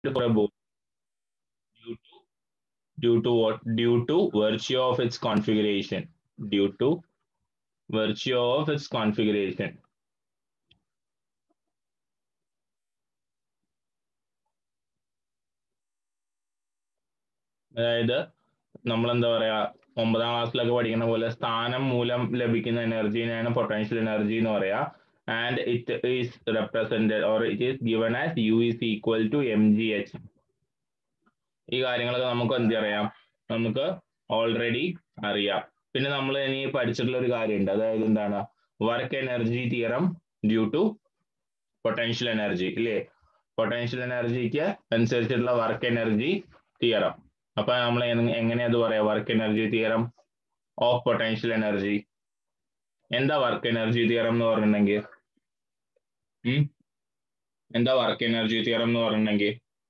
for a body due to due to what due to virtue of its configuration due to virtue of its configuration അതായത് നമ്മൾ എന്താ പറയാ ഒമ്പതാം ക്ലാസ്സിലൊക്കെ പഠിക്കുന്ന പോലെ സ്ഥാനം മൂലം ലഭിക്കുന്ന എനർജീനെയാണ് പൊട്ടൻഷ്യൽ എനർജി എന്ന് പറയാ and it is represented or it is given as U is equal to M G H ഈ കാര്യങ്ങളൊക്കെ നമുക്ക് എന്ത് അറിയാം നമുക്ക് ഓൾറെഡി അറിയാം പിന്നെ നമ്മൾ ഇനി പഠിച്ചിട്ടുള്ള ഒരു കാര്യമുണ്ട് അതായത് എന്താണ് work energy theorem due to potential energy ഇല്ലേ പൊട്ടൻഷ്യൽ എനർജിക്ക് അനുസരിച്ചിട്ടുള്ള വർക്ക് എനർജി തിയറം അപ്പൊ നമ്മൾ എങ്ങനെയാ അത് പറയാ work energy theorem of potential energy എന്താ വർക്ക് എനർജി തിയറം എന്ന് പറഞ്ഞിട്ടുണ്ടെങ്കിൽ എന്താ വർക്ക് എനർജി തിയറം എന്ന് പറഞ്ഞിട്ടുണ്ടെങ്കിൽ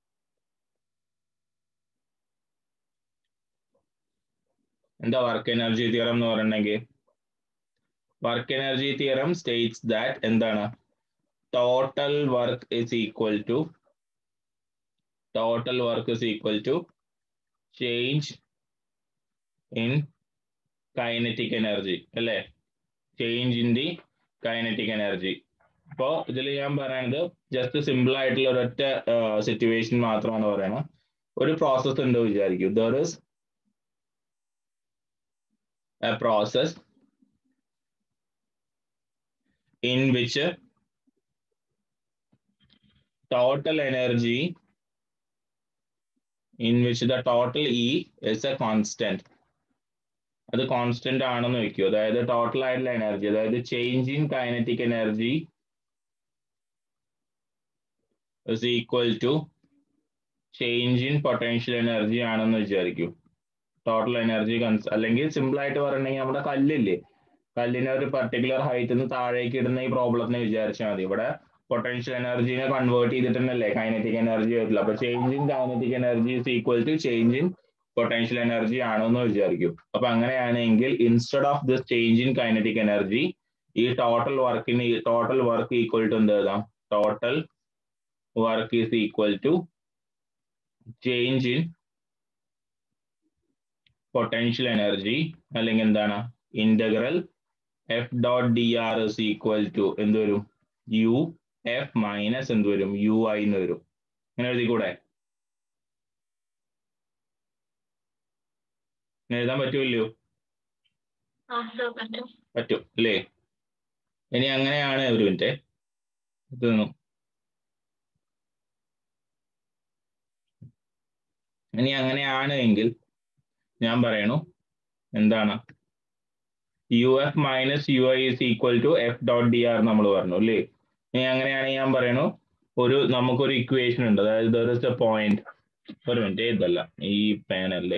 എന്താ വർക്ക് എനർജി തിയറം എന്ന് പറഞ്ഞിട്ടുണ്ടെങ്കിൽ work energy theorem states that എന്താണ് total work is equal to total work is equal to change in kinetic energy അല്ലേ change in the kinetic energy അപ്പോൾ ഇതിൽ ഞാൻ പറയുന്നത് ജസ്റ്റ് സിമ്പിൾ ആയിട്ടുള്ള ഒരൊറ്റ സിറ്റുവേഷൻ മാത്രമാണ് പറയുന്നത് ഒരു പ്രോസസ് ഉണ്ട് വിചാരിക്കും there is a process in which total energy in which the total E is a constant. അത് കോൺസ്റ്റന്റ് ആണെന്ന് വെക്കൂ അതായത് ടോട്ടൽ ആയിട്ടുള്ള എനർജി അതായത് change in kinetic energy is equal to change in potential energy ആണെന്ന് വിചാരിക്കൂ ടോട്ടൽ എനർജി അല്ലെങ്കിൽ simple ആയിട്ട് പറയണമെങ്കിൽ നമ്മുടെ കല്ലില്ലേ കല്ലിനെ ഒരു പർട്ടിക്കുലർ ഹൈറ്റിൽ നിന്ന് താഴേക്ക് ഇടുന്ന ഈ പ്രോബ്ലത്തിനെ വിചാരിച്ചാൽ മതി ഇവിടെ പൊട്ടൻഷ്യൽ എനർജിനെ കൺവേർട്ട് ചെയ്തിട്ടുണ്ടല്ലേ കൈനറ്റിക് എനർജി ആയിട്ടുള്ള അപ്പൊ change in kinetic energy is equal to change in potential energy ആണെന്ന് വിചാരിക്കും അപ്പൊ അങ്ങനെയാണെങ്കിൽ instead of this change in kinetic energy ഈ ടോട്ടൽ വർക്കിന് ടോട്ടൽ വർക്ക് ഈക്വൽ ടു എന്ത് എഴുതാം total work is equal to change in potential energy അല്ലെങ്കിൽ എന്താണ് integral F dot D R is equal to എന്ത് വരും യു എഫ് മൈനസ് എന്ത് വരും യു ഐ എന്ന് വരും ഇങ്ങനെ എഴുതിക്കൂടെ എഴുതാൻ പറ്റൂല്ലയോ പറ്റും അല്ലേ ഇനി അങ്ങനെയാണ് ഒരു മിനിറ്റ് തീർന്നു ഇനി അങ്ങനെയാണ് എങ്കിൽ ഞാൻ പറയണു എന്താണ് U F minus U I is equal to F dot D R നമ്മൾ പറഞ്ഞു അല്ലേ ഇനി അങ്ങനെയാണെങ്കിൽ ഞാൻ പറയണു ഒരു നമുക്കൊരു ഇക്വേഷൻ ഉണ്ട് അതായത് ദർ ഇസ് എ പോയിന്റ് ഒരു മിനിറ്റ് ഇതല്ല ഈ പേനല്ലേ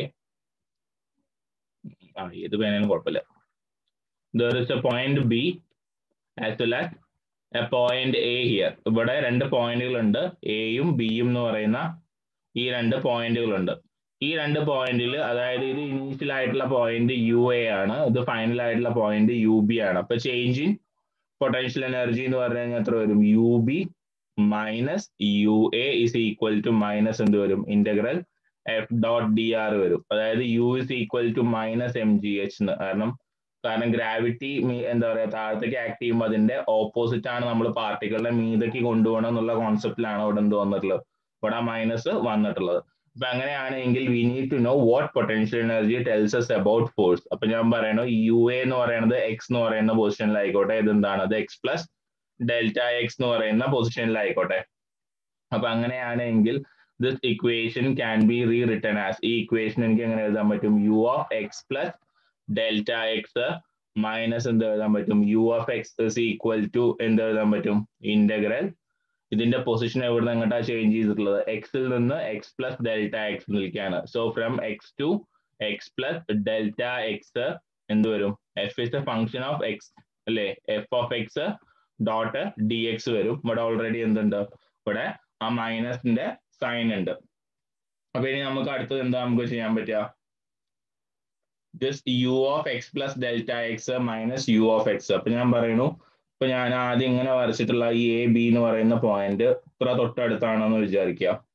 ആ ഏത് പേനാലും കുഴപ്പമില്ല there is a point B as well as a point A here ഇവിടെ രണ്ട് പോയിന്റുകൾ ഉണ്ട് എയും ബിയും എന്ന് പറയുന്ന ഈ രണ്ട് പോയിന്റുകളുണ്ട് ഈ രണ്ട് പോയിന്റിൽ അതായത് ഇത് ഇനീഷ്യൽ ആയിട്ടുള്ള പോയിന്റ് യു എ ആണ് ഇത് ഫൈനൽ ആയിട്ടുള്ള പോയിന്റ് യു ബി ആണ് അപ്പൊ ചേഞ്ച് ഇൻ പൊട്ടൻഷ്യൽ എനർജി എന്ന് പറഞ്ഞു കഴിഞ്ഞാൽ എത്ര വരും U B minus U A is equal to minus എന്ത് വരും integral F dot D R വരും അതായത് U is equal to minus M G H എന്ന് കാരണം കാരണം ഗ്രാവിറ്റി എന്താ പറയാ താഴത്തേക്ക് ആക്ട് ചെയ്യുമ്പോൾ അതിന്റെ ഓപ്പോസിറ്റ് ആണ് നമ്മൾ പാർട്ടിക്കിളിനെ മീതയ്ക്ക് കൊണ്ടുപോകണം എന്നുള്ള കോൺസെപ്റ്റിലാണ് ഇവിടെ എന്ത് വന്നിട്ടുള്ളത് ഇവിടെ മൈനസ് വന്നിട്ടുള്ളത് അപ്പൊ അങ്ങനെയാണെങ്കിൽ we need to know what potential energy tells us about force അപ്പൊ ഞാൻ പറയണു യു എ എന്ന് പറയുന്നത് എക്സ് എന്ന് പറയുന്ന പൊസിഷനിലായിക്കോട്ടെ ഇതെന്താണ് അത് എക്സ് പ്ലസ് ഡെൽറ്റ എക്സ് എന്ന് പറയുന്ന പൊസിഷനിലായിക്കോട്ടെ അപ്പൊ അങ്ങനെയാണെങ്കിൽ this equation can be rewritten as ഈ ഇക്വേഷൻ എനിക്ക് എങ്ങനെ എഴുതാൻ പറ്റും U of X plus delta X minus എന്ത് എഴുതാൻ പറ്റും U of X is equal to എന്ത് എഴുതാൻ പറ്റും ഇന്റഗ്രൽ ഇതിന്റെ പൊസിഷൻ എവിടെ എങ്ങോട്ടാ ചേഞ്ച് ചെയ്തിട്ടുള്ളത് എക്സിൽ നിന്ന് എക്സ് പ്ലസ് ഡെൽറ്റ എക്സ് നിൽക്കുകയാണ് so from X to X plus delta X എന്ത് വരും F is a function of X അല്ലേ F of X dot D X വരും ഇവിടെ ഓൾറെഡി എന്തുണ്ട് ഇവിടെ ആ മൈനസിന്റെ സൈൻ ഉണ്ട് അപ്പൊ ഇനി നമുക്ക് അടുത്തത് എന്താ നമുക്ക് ചെയ്യാൻ പറ്റുക just U of X plus delta X minus U of X അപ്പൊ ഞാൻ പറയുന്നു ഇപ്പൊ ഞാൻ ആദ്യം ഇങ്ങനെ വരച്ചിട്ടുള്ള ഈ എ ബി എന്ന് പറയുന്ന പോയിന്റ് ഇത്ര തൊട്ടടുത്താണെന്ന് വിചാരിക്കുക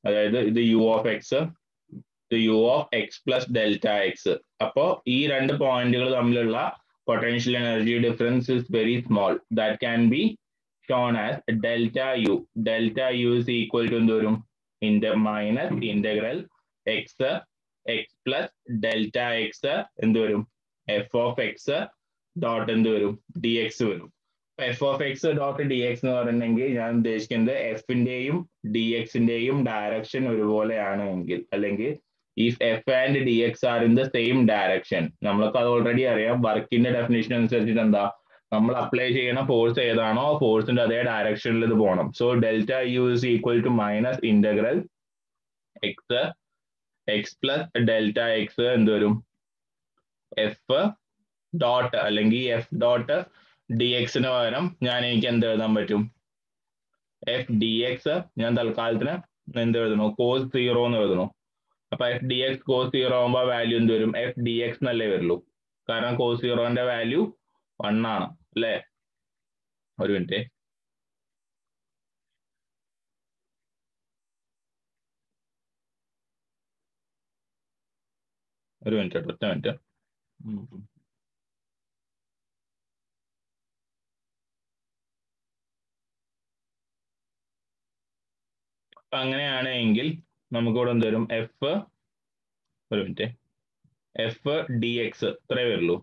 അതായത് ഇത് യു ഓഫ് എക്സ് ഇത് U of X plus delta X അപ്പോൾ ഈ രണ്ട് പോയിന്റുകൾ തമ്മിലുള്ള potential energy difference is very small that can be shown as delta U delta U is equal to എന്ത് വരും ഇൻറ്റ minus integral X X plus delta X എന്ത് വരും എഫ് ഓഫ് എക്സ് ഡോട്ട് എന്ത് വരും ഡി എക്സ് വരും F of X dot D X എന്ന് പറഞ്ഞിട്ടുണ്ടെങ്കിൽ ഞാൻ ഉദ്ദേശിക്കുന്നത് എഫിന്റെയും ഡി എക്സിന്റെയും ഡയറക്ഷൻ ഒരുപോലെയാണ് എങ്കിൽ അല്ലെങ്കിൽ if F and D X are in the same direction നമ്മൾക്ക് അത് ഓൾറെഡി അറിയാം വർക്കിന്റെ ഡെഫിനേഷൻ അനുസരിച്ചിട്ട് എന്താ നമ്മൾ അപ്ലൈ ചെയ്യുന്ന ഫോഴ്സ് ഏതാണോ ആ ഫോഴ്സിന്റെ അതേ ഡയറക്ഷനിൽ ഇത് പോകണം so delta U is equal to minus integral X X plus delta X എന്ത് വരും എഫ് ഡോട്ട് അല്ലെങ്കിൽ എഫ് ഡോട്ട് ഡി എക്സിന് പകരം ഞാൻ എനിക്ക് എന്ത് എഴുതാൻ പറ്റും എഫ് ഡി എക്സ് ഞാൻ തൽക്കാലത്തിന് എന്ത് എഴുതണു കോസ് സീറോ എന്ന് എഴുതണു അപ്പൊ F D X cos zero ആകുമ്പോൾ വാല്യൂ എന്ത് വരും എഫ് ഡി എക്സ് എന്നല്ലേ വരുള്ളൂ കാരണം കോസ് സീറോന്റെ വാല്യൂ വൺ ആണ് അല്ലേ ഒരു മിനിറ്റ് ഒരു മിനിറ്റ് ഒറ്റ മിനിറ്റ് അങ്ങനെയാണ് എങ്കിൽ നമുക്കിവിടെ എന്ത് വരും എഫ് ഒരു മിനിറ്റ് എഫ് ഡി എക്സ് ഇത്രേ വരുള്ളൂ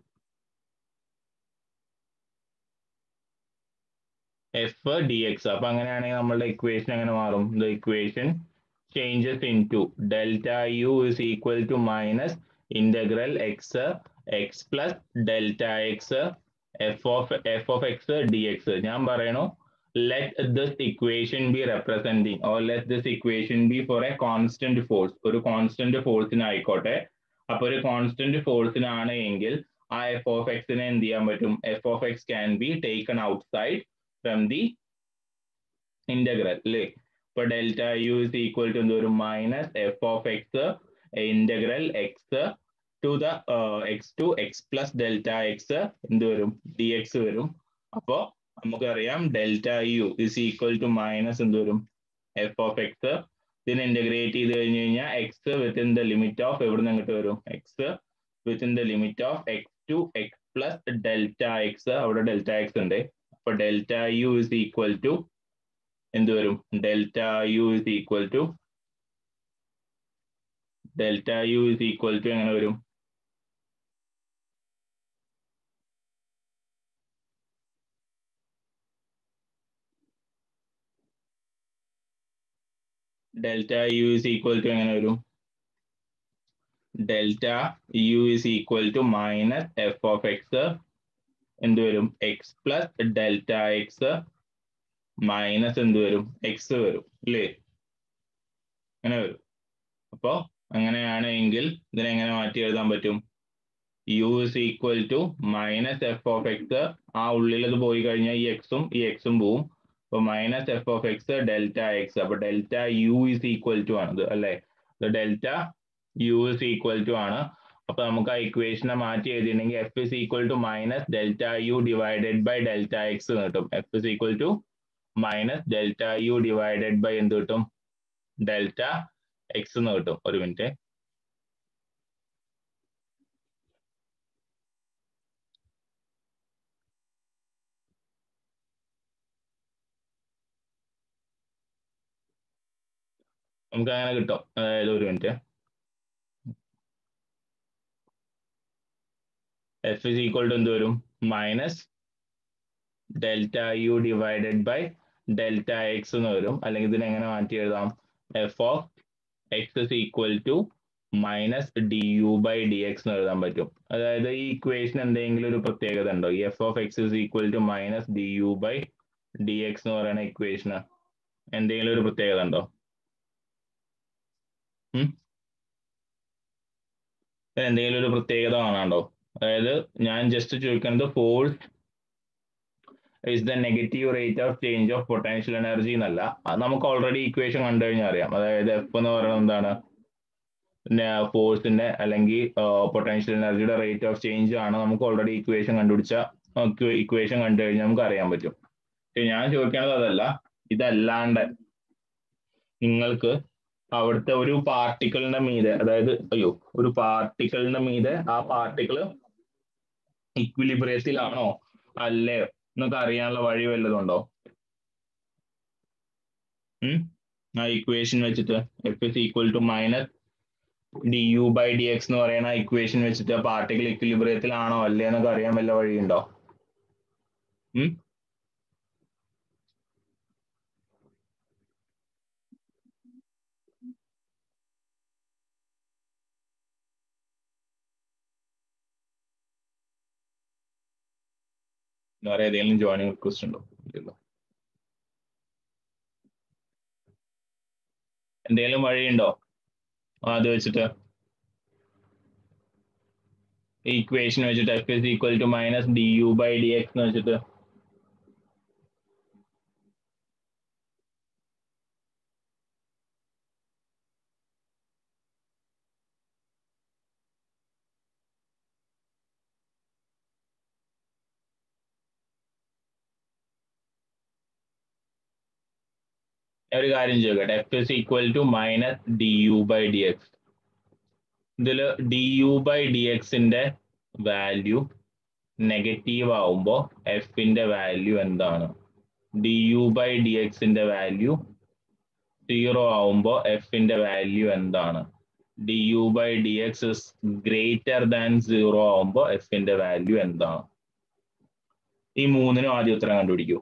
എഫ് ഡി എക്സ് അപ്പൊ അങ്ങനെയാണെങ്കിൽ നമ്മളുടെ ഇക്വേഷൻ എങ്ങനെ മാറും the equation changes into delta U is equal to minus integral X X plus delta X F of F of X D X ഞാൻ പറയണു let this equation be representing or let this equation be for a constant force ഒരു constant ഫോഴ്സിന് ആയിക്കോട്ടെ അപ്പൊ ഒരു constant ഫോഴ്സിനാണ് എങ്കിൽ ആ F of എക്സിനെ എന്ത് ചെയ്യാൻ പറ്റും F of X can be taken outside from the integral അല്ലേ ഇപ്പൊ delta U is equal to എന്ത് വരും minus F of X integral X to the X to X plus delta X എന്ത് വരും D X വരും അപ്പോ നമുക്കറിയാം delta U is equal to minus എന്ത് വരും എഫ് ഓഫ് എക്സ് ഇതിനെ ഇന്റഗ്രേറ്റ് ചെയ്ത് കഴിഞ്ഞ് കഴിഞ്ഞാൽ X within the limit of എവിടെ നിന്ന് അങ്ങോട്ട് വരും X within the limit of X to X plus delta X അവിടെ ഡെൽറ്റ എക്സ് ഉണ്ട് അപ്പൊ delta U is equal to എന്ത് വരും delta U is equal to delta U is equal to എങ്ങനെ വരും delta U is equal to എങ്ങനെ വരും delta U is equal to minus F of X എന്ത് വരും X plus delta X minus എന്ത് വരും എക്സ് വരും അല്ലേ അങ്ങനെ വരും അപ്പോ അങ്ങനെയാണ് എങ്കിൽ ഇതിനെങ്ങനെ മാറ്റി എഴുതാൻ പറ്റും U is equal to minus F of X ആ ഉള്ളിൽ അത് പോയി കഴിഞ്ഞാൽ ഈ എക്സും ഈ എക്സും പോവും അപ്പൊ minus F of X delta X അപ്പൊ delta U is equal to ആണത് അല്ലെ delta U is equal to ആണ് അപ്പൊ നമുക്ക് ആ ഇക്വേഷനെ മാറ്റി എഴുതിയിട്ടുണ്ടെങ്കിൽ F is equal to minus delta U divided by delta X കിട്ടും F is equal to minus delta U divided by എന്ത് കിട്ടും ഡെൽറ്റ എക്സ് എന്ന് കിട്ടും ഒരു മിനിറ്റ് നമുക്ക് അങ്ങനെ കിട്ടും അതായത് ഒരു minute F is equal to എന്ത് വരും minus delta U divided by delta X എന്ന് വരും അല്ലെങ്കിൽ ഇതിനെ എങ്ങനെ മാറ്റി എഴുതാം F of X is equal to minus D U by D X എന്ന് എഴുതാൻ പറ്റും അതായത് ഈ ഇക്വേഷൻ എന്തെങ്കിലും ഒരു പ്രത്യേകത ഉണ്ടോ ഈ F of X is equal to minus D U by D X എന്ന് പറയുന്ന ഇക്വേഷന് എന്തെങ്കിലും ഒരു പ്രത്യേകത ഉണ്ടോ എന്തെങ്കിലും ഒരു പ്രത്യേകത കാണാണ്ടോ അതായത് ഞാൻ ജസ്റ്റ് ചോദിക്കുന്നത് force is the negative rate of change of potential energy എന്നല്ല അത് നമുക്ക് ഓൾറെഡി ഇക്വേഷൻ കണ്ടു കഴിഞ്ഞാൽ അറിയാം അതായത് എഫ് എന്ന് പറയുന്നത് എന്താണ് ഫോഴ്സിന്റെ അല്ലെങ്കിൽ പൊട്ടൻഷ്യൽ എനർജിയുടെ റേറ്റ് ഓഫ് ചേഞ്ച് ആണ് നമുക്ക് ഓൾറെഡി ഇക്വേഷൻ കണ്ടുപിടിച്ച ഇക്വേഷൻ കണ്ടു കഴിഞ്ഞാൽ നമുക്ക് അറിയാൻ പറ്റും പക്ഷെ ഞാൻ ചോദിക്കുന്നത് അതല്ല ഇതല്ലാണ്ട് നിങ്ങൾക്ക് അവിടുത്തെ ഒരു പാർട്ടിക്കിളിന്റെ മീതെ അതായത് അയ്യോ ഒരു പാർട്ടിക്കിളിന്റെ മീതെ ആ പാർട്ടിക്കിള് ഇക്വിലിബ്രിയത്തിലാണോ അല്ലേ എന്നൊക്കെ അറിയാനുള്ള വഴി വല്ലതുണ്ടോ ആ ഇക്വേഷൻ വെച്ചിട്ട് F is equal to minus D U by D X എന്ന് പറയുന്ന ഇക്വേഷൻ വെച്ചിട്ട് പാർട്ടിക്കിൾ ഇക്വിലിബ്രിയത്തിലാണോ അല്ലേ എന്നൊക്കെ അറിയാൻ വല്ല വഴിയുണ്ടോ വേറെ ഏതെങ്കിലും ജോയിനിങ് റിക്വസ്റ്റ് ഉണ്ടോ ഇല്ലല്ലോ എന്തെങ്കിലും വഴിയുണ്ടോ അത് വെച്ചിട്ട് ഈ ഇക്വേഷൻ വെച്ചിട്ട് F is equal to minus D U by D X എന്ന് വെച്ചിട്ട് ഒരു കാര്യം ചോദിക്കട്ടെ F is equal to minus D U by D X ഇതിൽ ഡി യു ബൈ ഡി എക്സിന്റെ വാല്യൂ നെഗറ്റീവ് ആവുമ്പോൾ എഫിന്റെ വാല്യൂ എന്താണ് ഡി യു ബൈ ഡി എക്സിന്റെ വാല്യൂ സീറോ ആവുമ്പോൾ എഫിന്റെ വാല്യൂ എന്താണ് D U by D X is greater than zero ആവുമ്പോൾ എഫിന്റെ വാല്യൂ എന്താണ് ഈ മൂന്നിനും ആദ്യം ഉത്തരം കണ്ടുപിടിക്കൂ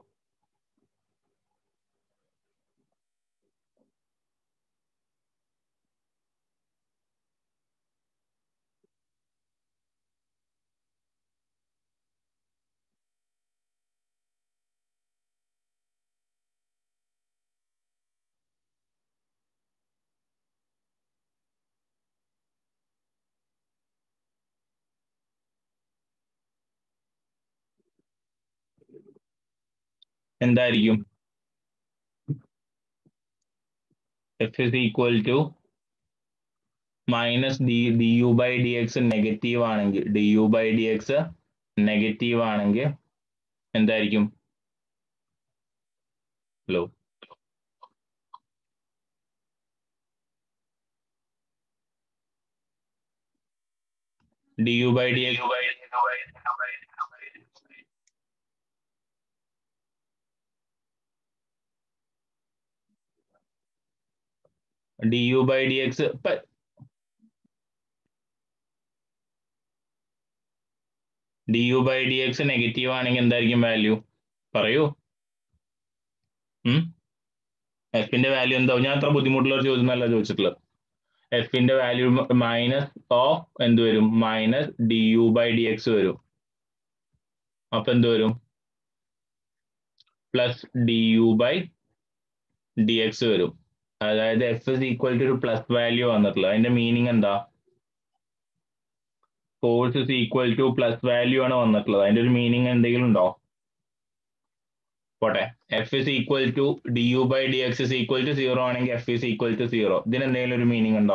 എന്തായിരിക്കും F is equal to minus D D U by D X negative ആണെങ്കിൽ D U by D X negative ആണെങ്കിൽ എന്തായിരിക്കും hello D U by D X D U by D X D U by D X negative ആണെങ്കിൽ എന്തായിരിക്കും value പറയൂ എഫിന്റെ value എന്താവും ഞാൻ അത്ര ബുദ്ധിമുട്ടുള്ള ഒരു ചോദ്യം അല്ല ചോദിച്ചിട്ടുള്ളത് എഫിന്റെ വാല്യൂ മൈനസ് ഓഫ് എന്ത് വരും minus D U by D X വരും അപ്പൊ എന്ത് വരും plus D U by D X വരും അതായത് എഫ് ഇസ് ഈക്വൽ ടു ഒരു പ്ലസ് വാല്യൂ വന്നിട്ടുള്ളത് അതിന്റെ മീനിങ് എന്താ force is equal to plus value ആണ് വന്നിട്ടുള്ളത് അതിന്റെ ഒരു മീനിങ് എന്തെങ്കിലും ഉണ്ടോ പോട്ടെ F is equal to D U by D X is equal to zero ആണെങ്കിൽ F is equal to zero ഇതിന് എന്തെങ്കിലും ഒരു മീനിങ് ഉണ്ടോ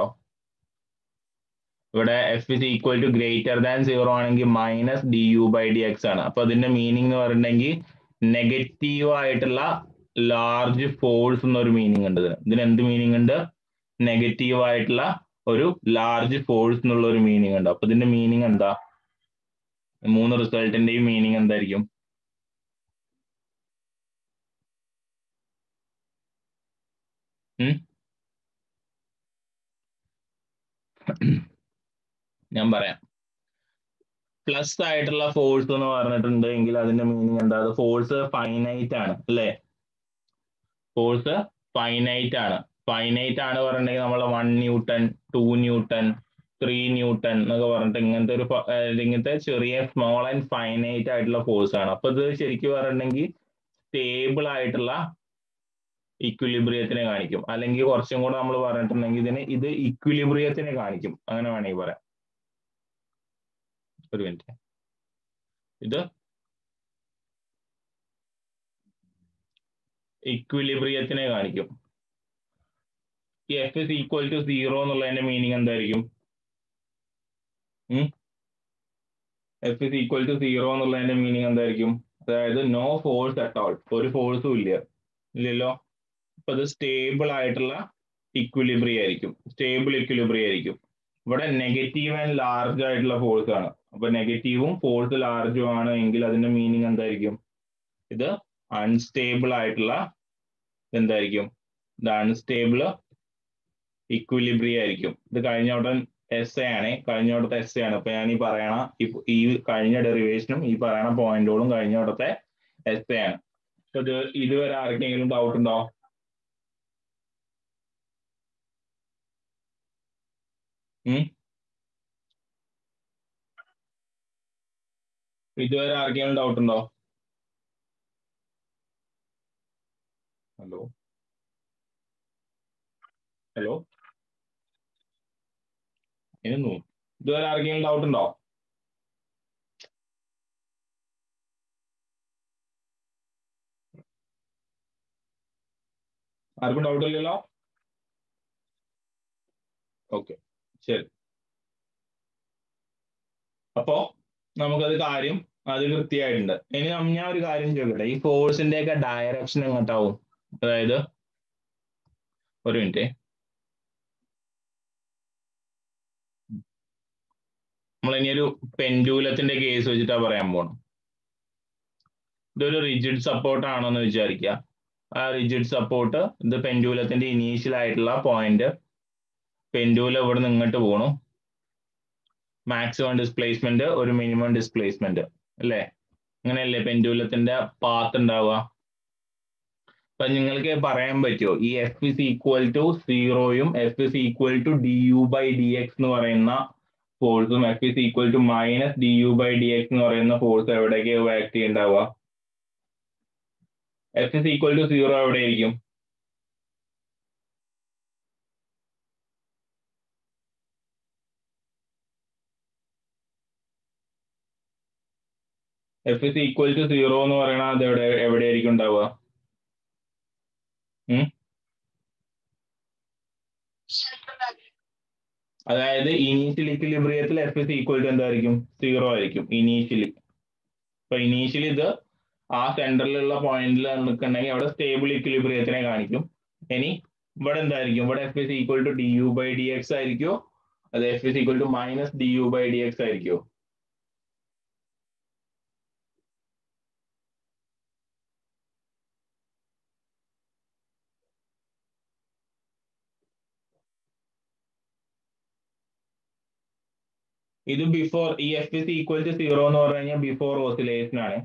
ഇവിടെ F is equal to greater than zero ആണെങ്കിൽ minus D U by D X ആണ് അപ്പൊ അതിന്റെ മീനിങ് എന്ന് പറഞ്ഞിട്ടുണ്ടെങ്കിൽ നെഗറ്റീവ് ആയിട്ടുള്ള ലാർജ് ഫോഴ്സ് എന്നൊരു മീനിങ് ഉണ്ട് ഇതിന് ഇതിന് എന്ത് മീനിങ് ഉണ്ട് നെഗറ്റീവ് ആയിട്ടുള്ള ഒരു ലാർജ് ഫോഴ്സ് എന്നുള്ള ഒരു മീനിങ് ഉണ്ട് അപ്പൊ ഇതിന്റെ മീനിങ് എന്താ മൂന്ന് റിസൾട്ടിന്റെയും മീനിങ് എന്തായിരിക്കും ഞാൻ പറയാം പ്ലസ് ആയിട്ടുള്ള ഫോഴ്സ് എന്ന് പറഞ്ഞിട്ടുണ്ട് എങ്കിൽ അതിന്റെ മീനിങ് എന്താ അത് ഫോഴ്സ് ഫൈനൈറ്റ് ആണ് അല്ലേ ഫോഴ്സ് ഫൈനൈറ്റ് ആണ് ഫൈനൈറ്റ് ആണ് പറഞ്ഞിട്ടുണ്ടെങ്കിൽ നമ്മൾ one newton two newton three newton എന്നൊക്കെ പറഞ്ഞിട്ട് ഇങ്ങനത്തെ ഒരു ഇങ്ങനത്തെ ചെറിയ സ്മോൾ ആൻഡ് ഫൈനൈറ്റ് ആയിട്ടുള്ള ഫോഴ്സ് ആണ് അപ്പൊ ഇത് ശരിക്കും പറഞ്ഞിട്ടുണ്ടെങ്കിൽ സ്റ്റേബിൾ ആയിട്ടുള്ള ഇക്വിലിബ്രിയത്തിനെ കാണിക്കും അല്ലെങ്കിൽ കുറച്ചും കൂടെ നമ്മൾ പറഞ്ഞിട്ടുണ്ടെങ്കിൽ ഇതിന് ഇത് ഇക്വിലിബ്രിയത്തിനെ കാണിക്കും അങ്ങനെ വേണമെങ്കിൽ പറയാം ഒരു മിനിറ്റ് ഇത് ഇക്വിലിബ്രിയത്തിനെ കാണിക്കും ഈ F is equal to zero എന്നുള്ളതിന്റെ മീനിങ് എന്തായിരിക്കും F is equal to zero എന്നുള്ളതിന്റെ മീനിങ് എന്തായിരിക്കും അതായത് നോ ഫോഴ്സ് അറ്റ് ഓൾ ഒരു ഫോഴ്സും ഇല്ല ഇല്ലല്ലോ അപ്പൊ ഇത് സ്റ്റേബിൾ ആയിട്ടുള്ള ഇക്വിലിബ്രിയം ആയിരിക്കും സ്റ്റേബിൾ ഇക്വിലിബ്രിയം ആയിരിക്കും ഇവിടെ നെഗറ്റീവ് ആൻഡ് ലാർജ് ആയിട്ടുള്ള ഫോഴ്സ് ആണ് അപ്പൊ നെഗറ്റീവും ഫോഴ്സ് ലാർജും ആണ് എങ്കിൽ അതിന്റെ മീനിങ് എന്തായിരിക്കും ഇത് അൺസ്റ്റേബിൾ ആയിട്ടുള്ള എന്തായിരിക്കും ഇത് അൺസ്റ്റേബിൾ ഇക്വിലിബ്രിയം ആയിരിക്കും ഇത് കഴിഞ്ഞ ഉടൻ എസ് എ ആണ് കഴിഞ്ഞ ഇവിടുത്തെ എസ് എ ആണ് അപ്പൊ ഞാൻ ഈ പറയണ ഈ കഴിഞ്ഞ ഡെറിവേഷനും ഈ പറയണ പോയിന്റുകളും കഴിഞ്ഞ ഇവിടുത്തെ എസ് എ ആണ് അപ്പൊ ഇത് ഇതുവരെ ആർക്കെങ്കിലും ഡൗട്ട് ഉണ്ടോ ഇതുവരെ ആർക്കെങ്കിലും ഡൗട്ട് ഉണ്ടോ ഹലോ ഹലോ ഇന്നു ഇതുവരെ ആർക്കെങ്കിലും ഡൗട്ട് ഉണ്ടോ ആർക്കും ഡൗട്ട് ഇല്ലല്ലോ ഓക്കെ ശരി അപ്പോ നമുക്കത് കാര്യം അത് കൃത്യമായിട്ടുണ്ട് ഇനി ഞാൻ ഒരു കാര്യം ചോദിക്കട്ടെ ഈ ഫോഴ്സിന്റെ ഒക്കെ ഡയറക്ഷൻ എങ്ങോട്ടാവും അതായത് ഒരു മിനിറ്റ് നമ്മൾ ഇനി ഒരു പെൻഡൂലത്തിന്റെ കേസ് വെച്ചിട്ടാ പറയാൻ പോണം ഇതൊരു റിജിഡ് സപ്പോർട്ട് ആണെന്ന് വിചാരിക്കുക ആ റിജിഡ് സപ്പോർട്ട് ഇത് പെൻഡൂലത്തിന്റെ ഇനീഷ്യൽ ആയിട്ടുള്ള പോയിന്റ് പെൻഡൂലം ഇവിടെ നിന്ന് ഇങ്ങോട്ട് പോണു മാക്സിമം ഡിസ്പ്ലേസ്മെന്റ് ഒരു മിനിമം ഡിസ്പ്ലേസ്മെന്റ് അല്ലേ അങ്ങനെയല്ലേ പെൻഡൂലത്തിന്റെ പാത്ത് ഉണ്ടാവുക അപ്പൊ നിങ്ങൾക്ക് പറയാൻ പറ്റുമോ ഈ എഫ് ഇസ് ഈക്വൽ ടു സീറോയും F is equal to D U by D X എന്ന് പറയുന്ന ഫോഴ്സും F is equal to minus D U by D X എന്ന് പറയുന്ന ഫോഴ്സ് എവിടേക്കാണ് ആക്ട് ചെയ്യുന്നുണ്ടാവുക F is equal to zero എവിടെയായിരിക്കും F is equal to zero എന്ന് പറയണത് അത് എവിടെ എവിടെയായിരിക്കും ഉണ്ടാവുക അതായത് ഇനീഷ്യൽ ഇക്വിലിബ്രിയത്തിൽ എഫ് ഇസ് ഈക്വൽ ടു എന്തായിരിക്കും സീറോ ആയിരിക്കും ഇനീഷ്യലി അപ്പൊ ഇനീഷ്യലി ഇത് ആ സെന്ററിലുള്ള പോയിന്റിൽ നിൽക്കുന്നുണ്ടെങ്കിൽ അവിടെ സ്റ്റേബിൾ ഇക്വിലിബ്രിയത്തിനെ കാണിക്കും ഇനി ഇവിടെ എന്തായിരിക്കും ഇവിടെ F is equal to D U by D X ആയിരിക്കുമോ അത് F is equal to minus D U by D X ആയിരിക്കുമോ ഇത് ബിഫോർ ഈ F is equal to zero എന്ന് പറഞ്ഞു കഴിഞ്ഞാൽ ബിഫോർ ഓസിലേഷൻ ആണ്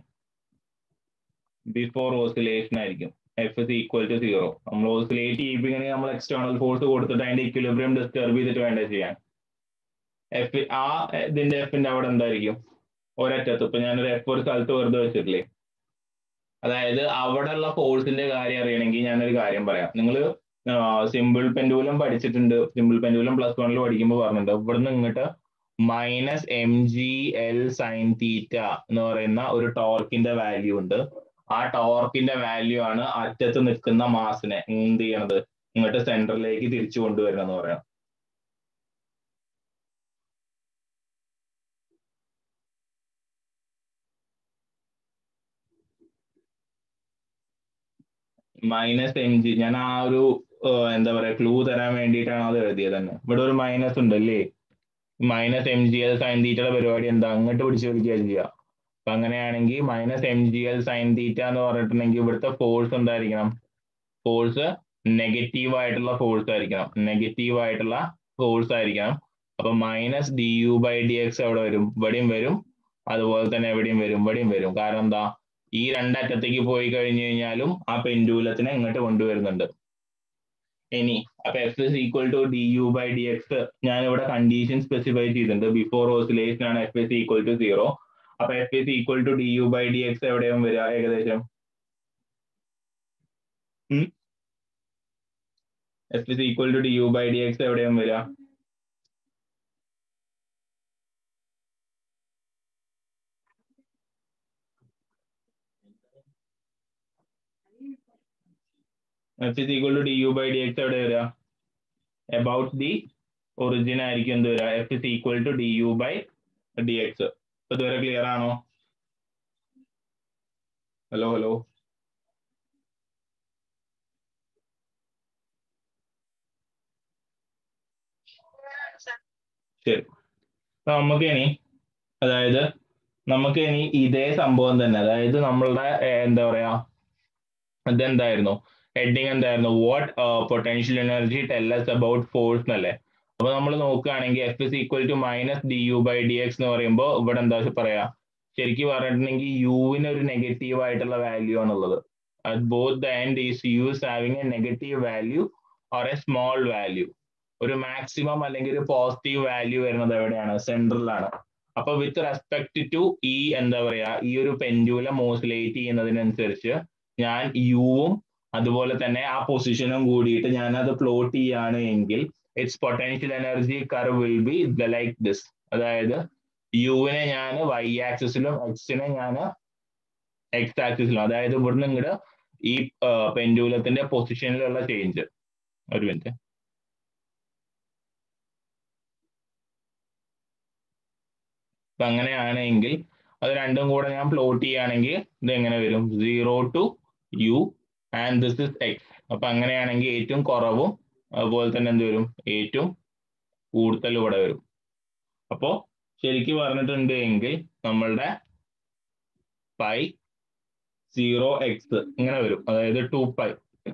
ബിഫോർ ഓസിലേഷൻ ആയിരിക്കും F is equal to zero നമ്മൾ ഓസിലേറ്റ് ചെയ്യിപ്പിക്കണമെങ്കിൽ നമ്മൾ എക്സ്റ്റേണൽ ഫോഴ്സ് കൊടുത്തിട്ട് അതിന്റെ ഇക്വിലിബ്രിയം ഡിസ്റ്റർബ് ചെയ്തിട്ട് വേണ്ട ചെയ്യാൻ എഫ് ആ ഇതിന്റെ എഫിന്റെ അവിടെ എന്തായിരിക്കും ഒരറ്റത്ത് ഇപ്പൊ ഞാനൊരു എഫ് ഒരു സ്ഥലത്ത് വെറുതെ വെച്ചിട്ടില്ലേ അതായത് അവിടെയുള്ള ഫോഴ്സിന്റെ കാര്യം അറിയണമെങ്കിൽ ഞാനൊരു കാര്യം പറയാം നിങ്ങൾ സിമ്പിൾ പെൻഡൂലം പഠിച്ചിട്ടുണ്ട് സിമ്പിൾ പെൻഡൂലം പ്ലസ് വണ്ണിൽ പഠിക്കുമ്പോൾ പറഞ്ഞിട്ടുണ്ട് ഇവിടുന്ന് ഇങ്ങോട്ട് minus M G L sine theta എന്ന് പറയുന്ന ഒരു ടോർക്കിന്റെ വാല്യൂ ഉണ്ട് ആ ടോർക്കിന്റെ വാല്യൂ ആണ് അറ്റത്ത് നിൽക്കുന്ന മാസിനെ എന്ത് ചെയ്യണത് ഇങ്ങോട്ട് സെന്ററിലേക്ക് തിരിച്ചു കൊണ്ടുവരണം എന്ന് പറയാം മൈനസ് എം ജി ഞാൻ ആ ഒരു എന്താ പറയാ ക്ലൂ തരാൻ വേണ്ടിയിട്ടാണ് അത് എഴുതിയത് തന്നെ ഇവിടെ ഒരു മൈനസ് ഉണ്ടല്ലേ minus M G L sine തീറ്റയുടെ പരിപാടി എന്താ അങ്ങോട്ട് പിടിച്ച് വലിക്കുകയും ചെയ്യുക അപ്പൊ അങ്ങനെയാണെങ്കിൽ minus M G L sine theta എന്ന് പറഞ്ഞിട്ടുണ്ടെങ്കിൽ ഇവിടുത്തെ ഫോഴ്സ് എന്തായിരിക്കണം ഫോഴ്സ് നെഗറ്റീവ് ആയിട്ടുള്ള ഫോഴ്സ് ആയിരിക്കണം നെഗറ്റീവ് ആയിട്ടുള്ള ഫോഴ്സ് ആയിരിക്കണം അപ്പൊ minus D U by D X എവിടെ വരും ഇവിടെയും വരും അതുപോലെ തന്നെ എവിടെയും വരും ഇവിടെയും വരും കാരണം എന്താ ഈ രണ്ടറ്റത്തേക്ക് പോയി കഴിഞ്ഞു കഴിഞ്ഞാലും ആ പെൻഡൂലത്തിനെ ഇങ്ങോട്ട് കൊണ്ടുവരുന്നുണ്ട് ഇനി അപ്പൊ F is equal to D U by D X ഞാൻ ഇവിടെ കണ്ടീഷൻ സ്പെസിഫൈ ചെയ്തിട്ടുണ്ട് ബിഫോർ ഓസിലേഷൻ ആണ് F is equal to zero അപ്പൊ F is equal to D U by D X എവിടെയും വരിക ഏകദേശം F is equal to D U by D X എവിടെയും വരിക F is equal to D U by D X എവിടെ വരിക about the origin ആയിരിക്കും എന്ത് വരിക F is equal to D U by D X ഇതുവരെ ക്ലിയർ ആണോ hello hello ശരി അപ്പൊ നമുക്ക് ഇനി അതായത് നമുക്ക് ഇനി ഇതേ സംഭവം തന്നെ അതായത് നമ്മളുടെ എന്താ പറയാ ഇതെന്തായിരുന്നു ഹെഡിങ് എന്തായിരുന്നു what potential energy tells us about force എന്നല്ലേ അപ്പൊ നമ്മൾ നോക്കുകയാണെങ്കിൽ F is equal to minus D U by D X എന്ന് പറയുമ്പോൾ ഇവിടെ എന്താ പറയാ ശരിക്കും പറഞ്ഞിട്ടുണ്ടെങ്കിൽ യുവിന് ഒരു നെഗറ്റീവ് ആയിട്ടുള്ള വാല്യൂ ആണുള്ളത് at both the end is u is having a negative value or a small value ഒരു മാക്സിമം അല്ലെങ്കിൽ ഒരു പോസിറ്റീവ് വാല്യൂ വരുന്നത് എവിടെയാണ് സെൻട്രലാണ് അപ്പൊ വിത്ത് റെസ്പെക്ട് ടു ഈ എന്താ പറയാ ഈ ഒരു പെൻഡുലം ഓസിലേറ്റ് ചെയ്യുന്നതിനനുസരിച്ച് ഞാൻ യുവും അതുപോലെ തന്നെ ആ പൊസിഷനും കൂടിയിട്ട് ഞാൻ അത് പ്ലോട്ട് ചെയ്യാണ് എങ്കിൽ it's potential energy curve will be like this അതായത് യുവിനെ ഞാൻ വൈ ആക്സിസിലും എക്സിനെ ഞാൻ എക്സ് ആക്സിസിലും അതായത് ഇവിടുന്ന് ഇങ്ങോട്ട് ഈ പെൻഡുലത്തിന്റെ പൊസിഷനിലുള്ള ചേഞ്ച് ഒരു മിനിറ്റ് അപ്പൊ അങ്ങനെയാണെങ്കിൽ അത് രണ്ടും കൂടെ ഞാൻ പ്ലോട്ട് ചെയ്യുകയാണെങ്കിൽ ഇത് എങ്ങനെ വരും zero to U and this is X അപ്പൊ അങ്ങനെയാണെങ്കിൽ ഏറ്റവും കുറവും അതുപോലെ തന്നെ എന്ത് വരും ഏറ്റവും കൂടുതൽ ഇവിടെ വരും അപ്പോ ശരിക്കും പറഞ്ഞിട്ടുണ്ട് എങ്കിൽ നമ്മളുടെ പൈ സീറോ എക്സ് ഇങ്ങനെ വരും അതായത് two pi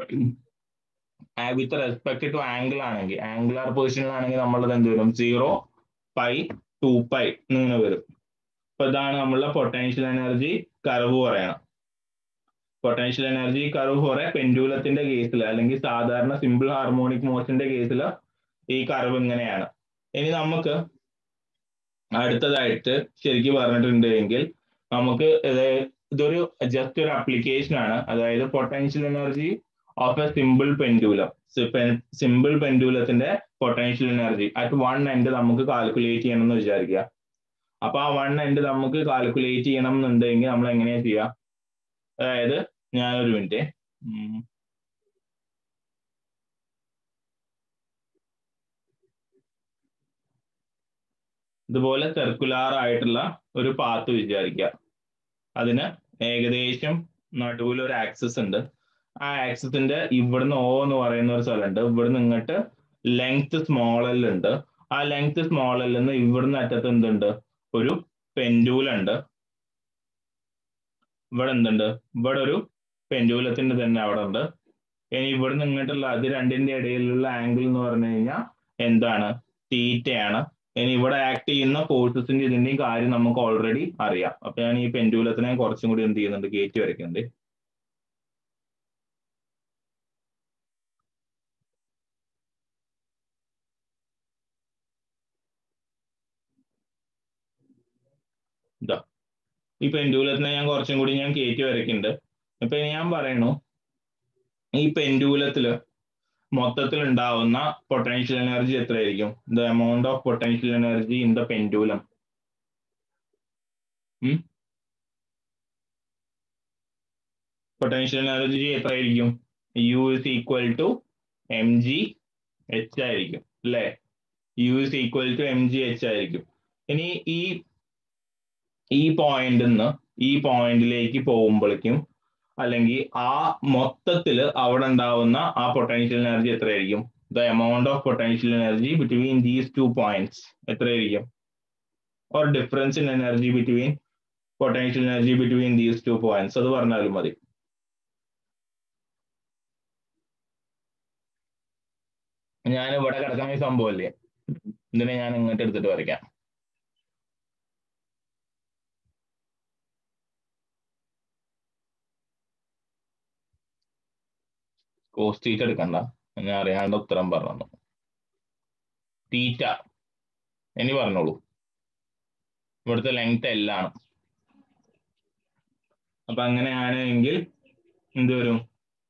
with respect to angle ആണെങ്കിൽ ആംഗുലാർ പൊസിഷനിലാണെങ്കിൽ നമ്മളത് എന്ത് വരും സീറോ പൈ ടു പൈ എന്നിങ്ങനെ വരും അപ്പൊ ഇതാണ് നമ്മളുടെ പൊട്ടൻഷ്യൽ എനർജി കർവ് പറയണം potential energy curve for a പെൻഡുലത്തിന്റെ കേസിൽ അല്ലെങ്കിൽ സാധാരണ സിമ്പിൾ ഹാർമോണിക് മോഷന്റെ കേസിൽ ഈ കർവ് ഇങ്ങനെയാണ് ഇനി നമുക്ക് അടുത്തതായിട്ട് ശരിക്കും പറഞ്ഞിട്ടുണ്ട് എങ്കിൽ നമുക്ക് ഇതൊരു ജസ്റ്റ് ഒരു അപ്ലിക്കേഷൻ ആണ് അതായത് potential energy of a simple pendulum simple പെൻഡുലത്തിന്റെ potential energy at one end നമുക്ക് കാൽക്കുലേറ്റ് ചെയ്യണം എന്ന് വിചാരിക്കുക അപ്പൊ ആ വൺ എൻഡ് നമുക്ക് കാൽക്കുലേറ്റ് ചെയ്യണം എന്നുണ്ടെങ്കിൽ നമ്മൾ എങ്ങനെയാ ചെയ്യുക അതായത് ഞാനൊരു മിനിറ്റ് ഇതുപോലെ സർക്കുലാർ ആയിട്ടുള്ള ഒരു പാത്ത് വിചാരിക്കുക അതിന് ഏകദേശം നടുവിൽ ഒരു ആക്സസ് ഉണ്ട് ആ ആക്സസിന്റെ ഇവിടുന്ന് ഓ എന്ന് പറയുന്ന ഒരു സ്ഥലമുണ്ട് ഇവിടുന്ന് ഇങ്ങോട്ട് ലെങ്ത് സ്മോൾ എൽ ഉണ്ട് ആ ലെങ്ത് സ്മോൾ എൽ നിന്ന് ഇവിടുന്ന് അറ്റത്ത് എന്തുണ്ട് ഒരു പെൻഡൂലുണ്ട് ഇവിടെ എന്തുണ്ട് ഇവിടെ ഒരു പെൻഡൂലത്തിന്റെ തന്നെ അവിടെ ഉണ്ട് ഇനി ഇവിടുന്ന് ഇങ്ങോട്ടുള്ള അത് രണ്ടിന്റെ ഇടയിലുള്ള ആംഗിൾ എന്ന് പറഞ്ഞു കഴിഞ്ഞാൽ എന്താണ് തീറ്റയാണ് ഇനി ഇവിടെ ആക്ട് ചെയ്യുന്ന ഫോഴ്സസിന്റെ ഇതിന്റെയും കാര്യം നമുക്ക് ഓൾറെഡി അറിയാം അപ്പൊ ഞാൻ ഈ പെൻഡൂലത്തിനെ കുറച്ചും കൂടി എന്ത് ചെയ്യുന്നുണ്ട് കയറ്റി വരയ്ക്കുന്നുണ്ട് ഇതാ ഈ പെൻഡൂലത്തിനെ ഞാൻ കുറച്ചും കൂടി ഞാൻ കയറ്റി വരയ്ക്കുന്നുണ്ട് ഇപ്പൊ ഞാൻ പറയണു ഈ പെൻഡൂലത്തില് മൊത്തത്തിൽ ഉണ്ടാവുന്ന പൊട്ടൻഷ്യൽ എനർജി എത്രയായിരിക്കും the amount of potential energy in the pendulum potential energy എത്രയായിരിക്കും U is equal to M G H ആയിരിക്കും അല്ലേ U is equal to M G H ആയിരിക്കും ഇനി ഈ ഈ പോയിന്റിൽ നിന്ന് ഈ പോയിന്റിലേക്ക് പോകുമ്പോഴേക്കും അല്ലെങ്കിൽ ആ മൊത്തത്തിൽ അവിടെ ഉണ്ടാവുന്ന ആ പൊട്ടൻഷ്യൽ എനർജി എത്രയായിരിക്കും the amount of potential energy between these two points എത്രയായിരിക്കും or difference in energy between potential energy between these two points അത് പറഞ്ഞാലും മതി ഞാൻ ഇവിടെ കിടക്കുന്ന ഈ സംഭവമല്ലേ ഇതിനെ ഞാൻ ഇങ്ങോട്ട് എടുത്തിട്ട് വരയ്ക്കാം കോസ് തീറ്റ എടുക്കണ്ട ഞാൻ അറിയാണ്ട് ഉത്തരം പറഞ്ഞു തീറ്റ ഇനി പറഞ്ഞോളൂ ഇവിടുത്തെ ലെങ്ത് എല്ലാണ് അപ്പൊ അങ്ങനെയാണ് എങ്കിൽ എന്ത് വരും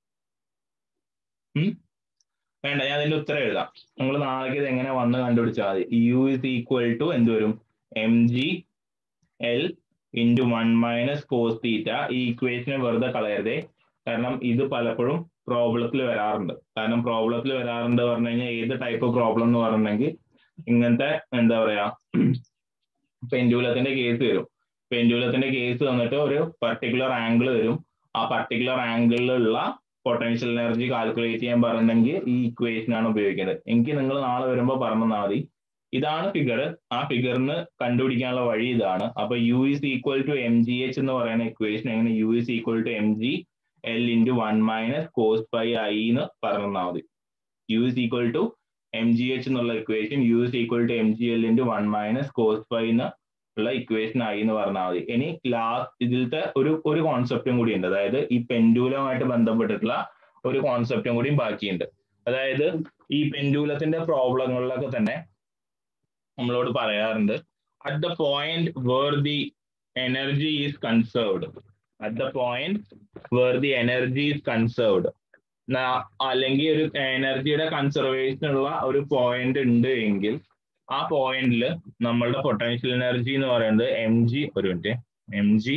വേണ്ട ഞാൻ അതിന്റെ ഉത്തരം എഴുതാം നിങ്ങൾ നാളേക്ക് ഇത് എങ്ങനെ വന്ന് കണ്ടുപിടിച്ചാൽ മതി യു ഇസ് ഈക്വൽ ടു എന്ത് വരും M G L into one minus cos theta ഈ ഇക്വേഷനെ വെറുതെ കളയരുതേ കാരണം ഇത് പലപ്പോഴും പ്രോബ്ലത്തിൽ വരാറുണ്ട് കാരണം പ്രോബ്ലത്തിൽ വരാറുണ്ട് പറഞ്ഞു കഴിഞ്ഞാൽ ഏത് ടൈപ്പ് പ്രോബ്ലം എന്ന് പറഞ്ഞെങ്കിൽ ഇങ്ങനത്തെ എന്താ പറയാ പെൻഡുലത്തിന്റെ കേസ് വരും പെൻഡുലത്തിന്റെ കേസ് വന്നിട്ട് ഒരു പർട്ടിക്കുലർ ആംഗിൾ വരും ആ പർട്ടിക്കുലർ ആംഗിളിലുള്ള പൊട്ടൻഷ്യൽ എനർജി കാൽക്കുലേറ്റ് ചെയ്യാൻ പറഞ്ഞെങ്കിൽ ഈ ഇക്വേഷൻ ആണ് ഉപയോഗിക്കേണ്ടത് എനിക്ക് നിങ്ങൾ നാളെ വരുമ്പോൾ പറഞ്ഞാൽ മതി ഇതാണ് ഫിഗർ ആ ഫിഗറിന് കണ്ടുപിടിക്കാനുള്ള വഴി ഇതാണ് അപ്പൊ U is equal to M G H എന്ന് പറയുന്ന ഇക്വേഷൻ എങ്ങനെ U is equal to M G L into one minus cos pi I എന്ന് പറഞ്ഞാൽ മതി U is equal to M G H എന്നുള്ള equation U is equal to M G L into one minus cos pi എന്ന് ഉള്ള equation ആയി എന്ന് പറഞ്ഞാൽ മതി ഇനി ലാസ്റ്റ് ഇതിലത്തെ ഒരു ഒരു കോൺസെപ്റ്റും കൂടി ഉണ്ട് അതായത് ഈ പെൻഡുലമായിട്ട് ബന്ധപ്പെട്ടിട്ടുള്ള ഒരു കോൺസെപ്റ്റും കൂടിയും ബാക്കിയുണ്ട് അതായത് ഈ പെൻഡുലത്തിന്റെ പ്രോബ്ലങ്ങളിലൊക്കെ തന്നെ നമ്മളോട് പറയാറുണ്ട് at the point where the energy is conserved at the point where the energy is conserved അല്ലെങ്കിൽ ഒരു എനർജിയുടെ കൺസർവേഷൻ ഉള്ള ഒരു പോയിന്റ് ഉണ്ട് എങ്കിൽ ആ പോയിന്റിൽ നമ്മളുടെ പൊട്ടൻഷ്യൽ എനർജി എന്ന് പറയുന്നത് എം ജി ഒരു minute M G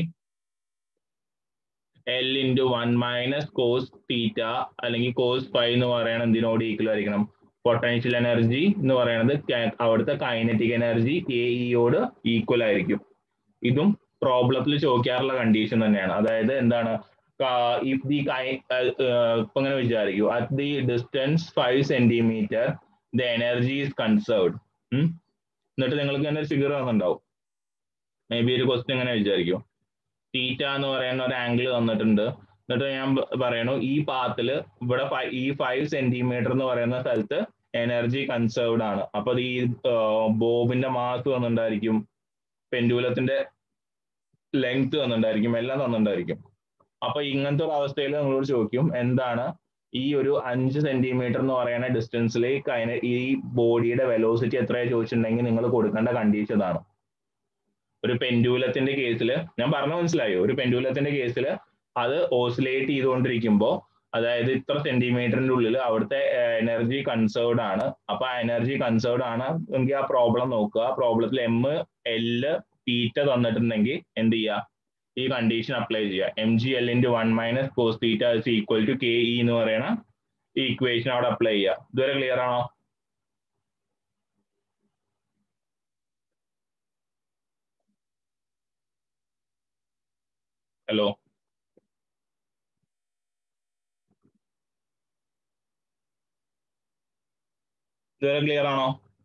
L into one minus cos theta അല്ലെങ്കിൽ കോസ് ഫൈവ് എന്ന് പറയുന്നത് എന്തിനോട് ഈക്വൽ ആയിരിക്കണം പൊട്ടൻഷ്യൽ എനർജി എന്ന് പറയുന്നത് അവിടുത്തെ കൈനറ്റിക് എനർജി എ ഇയോട് ഈക്വൽ ആയിരിക്കും ഇതും പ്രോബ്ലത്തിൽ ചോദിക്കാറുള്ള കണ്ടീഷൻ തന്നെയാണ് അതായത് എന്താണ് ഇഫ് ദി ഇപ്പൊ ഇങ്ങനെ വിചാരിക്കൂ at the distance five centimetre the energy is conserved എന്നിട്ട് നിങ്ങൾക്ക് തന്നെ ഒരു ഫിഗർ തന്നിട്ടുണ്ടാവും മേ ബി ഒരു ക്വസ്റ്റ്യൻ എങ്ങനെ വിചാരിക്കൂ തീറ്റ എന്ന് പറയുന്ന ഒരു ആംഗിൾ തന്നിട്ടുണ്ട് എന്നിട്ട് ഞാൻ പറയണു ഈ പാത്തിൽ ഇവിടെ ഈ ഫൈവ് സെന്റിമീറ്റർ എന്ന് പറയുന്ന സ്ഥലത്ത് എനർജി കൺസേർവ്ഡ് ആണ് അപ്പൊ ഈ ബോബിന്റെ മാസ് തന്നിട്ടുണ്ടായിരിക്കും പെൻഡുലത്തിന്റെ ലെങ്ത് തന്നിട്ടുണ്ടായിരിക്കും എല്ലാം തന്നിട്ടുണ്ടായിരിക്കും അപ്പൊ ഇങ്ങനത്തെ ഒരു അവസ്ഥയിൽ നിങ്ങളോട് ചോദിക്കും എന്താണ് ഈ ഒരു അഞ്ച് സെന്റിമീറ്റർ എന്ന് പറയുന്ന ഡിസ്റ്റൻസിലേക്ക് അതിന് ഈ ബോഡിയുടെ വെലോസിറ്റി എത്രയാ ചോദിച്ചിട്ടുണ്ടെങ്കിൽ നിങ്ങൾ കൊടുക്കേണ്ട കണ്ടീഷൻ ഇതാണ് ഒരു പെൻഡുലത്തിന്റെ കേസിൽ ഞാൻ പറഞ്ഞ മനസ്സിലായോ ഒരു പെൻഡുലത്തിന്റെ കേസിൽ അത് ഓസിലേറ്റ് ചെയ്തുകൊണ്ടിരിക്കുമ്പോൾ അതായത് ഇത്ര സെന്റിമീറ്ററിന്റെ ഉള്ളിൽ അവിടുത്തെ എനർജി കൺസേർവ്ഡ് ആണ് അപ്പൊ ആ എനർജി കൺസേർവ്ഡ് ആണ് എങ്കിൽ ആ പ്രോബ്ലം നോക്കുക ആ പ്രോബ്ലത്തിൽ എം എല് തീറ്റ തന്നിട്ടുണ്ടെങ്കിൽ എന്ത് ചെയ്യുക ഈ കണ്ടീഷൻ അപ്ലൈ ചെയ്യുക M G L into one minus cos theta is equal to K E എന്ന് പറയുന്ന ഈ ഇക്വേഷൻ അവിടെ അപ്ലൈ ചെയ്യുക ഇതുവരെ ക്ലിയർ ആണോ ഹലോ ഇതുവരെ ക്ലിയർ ആണോ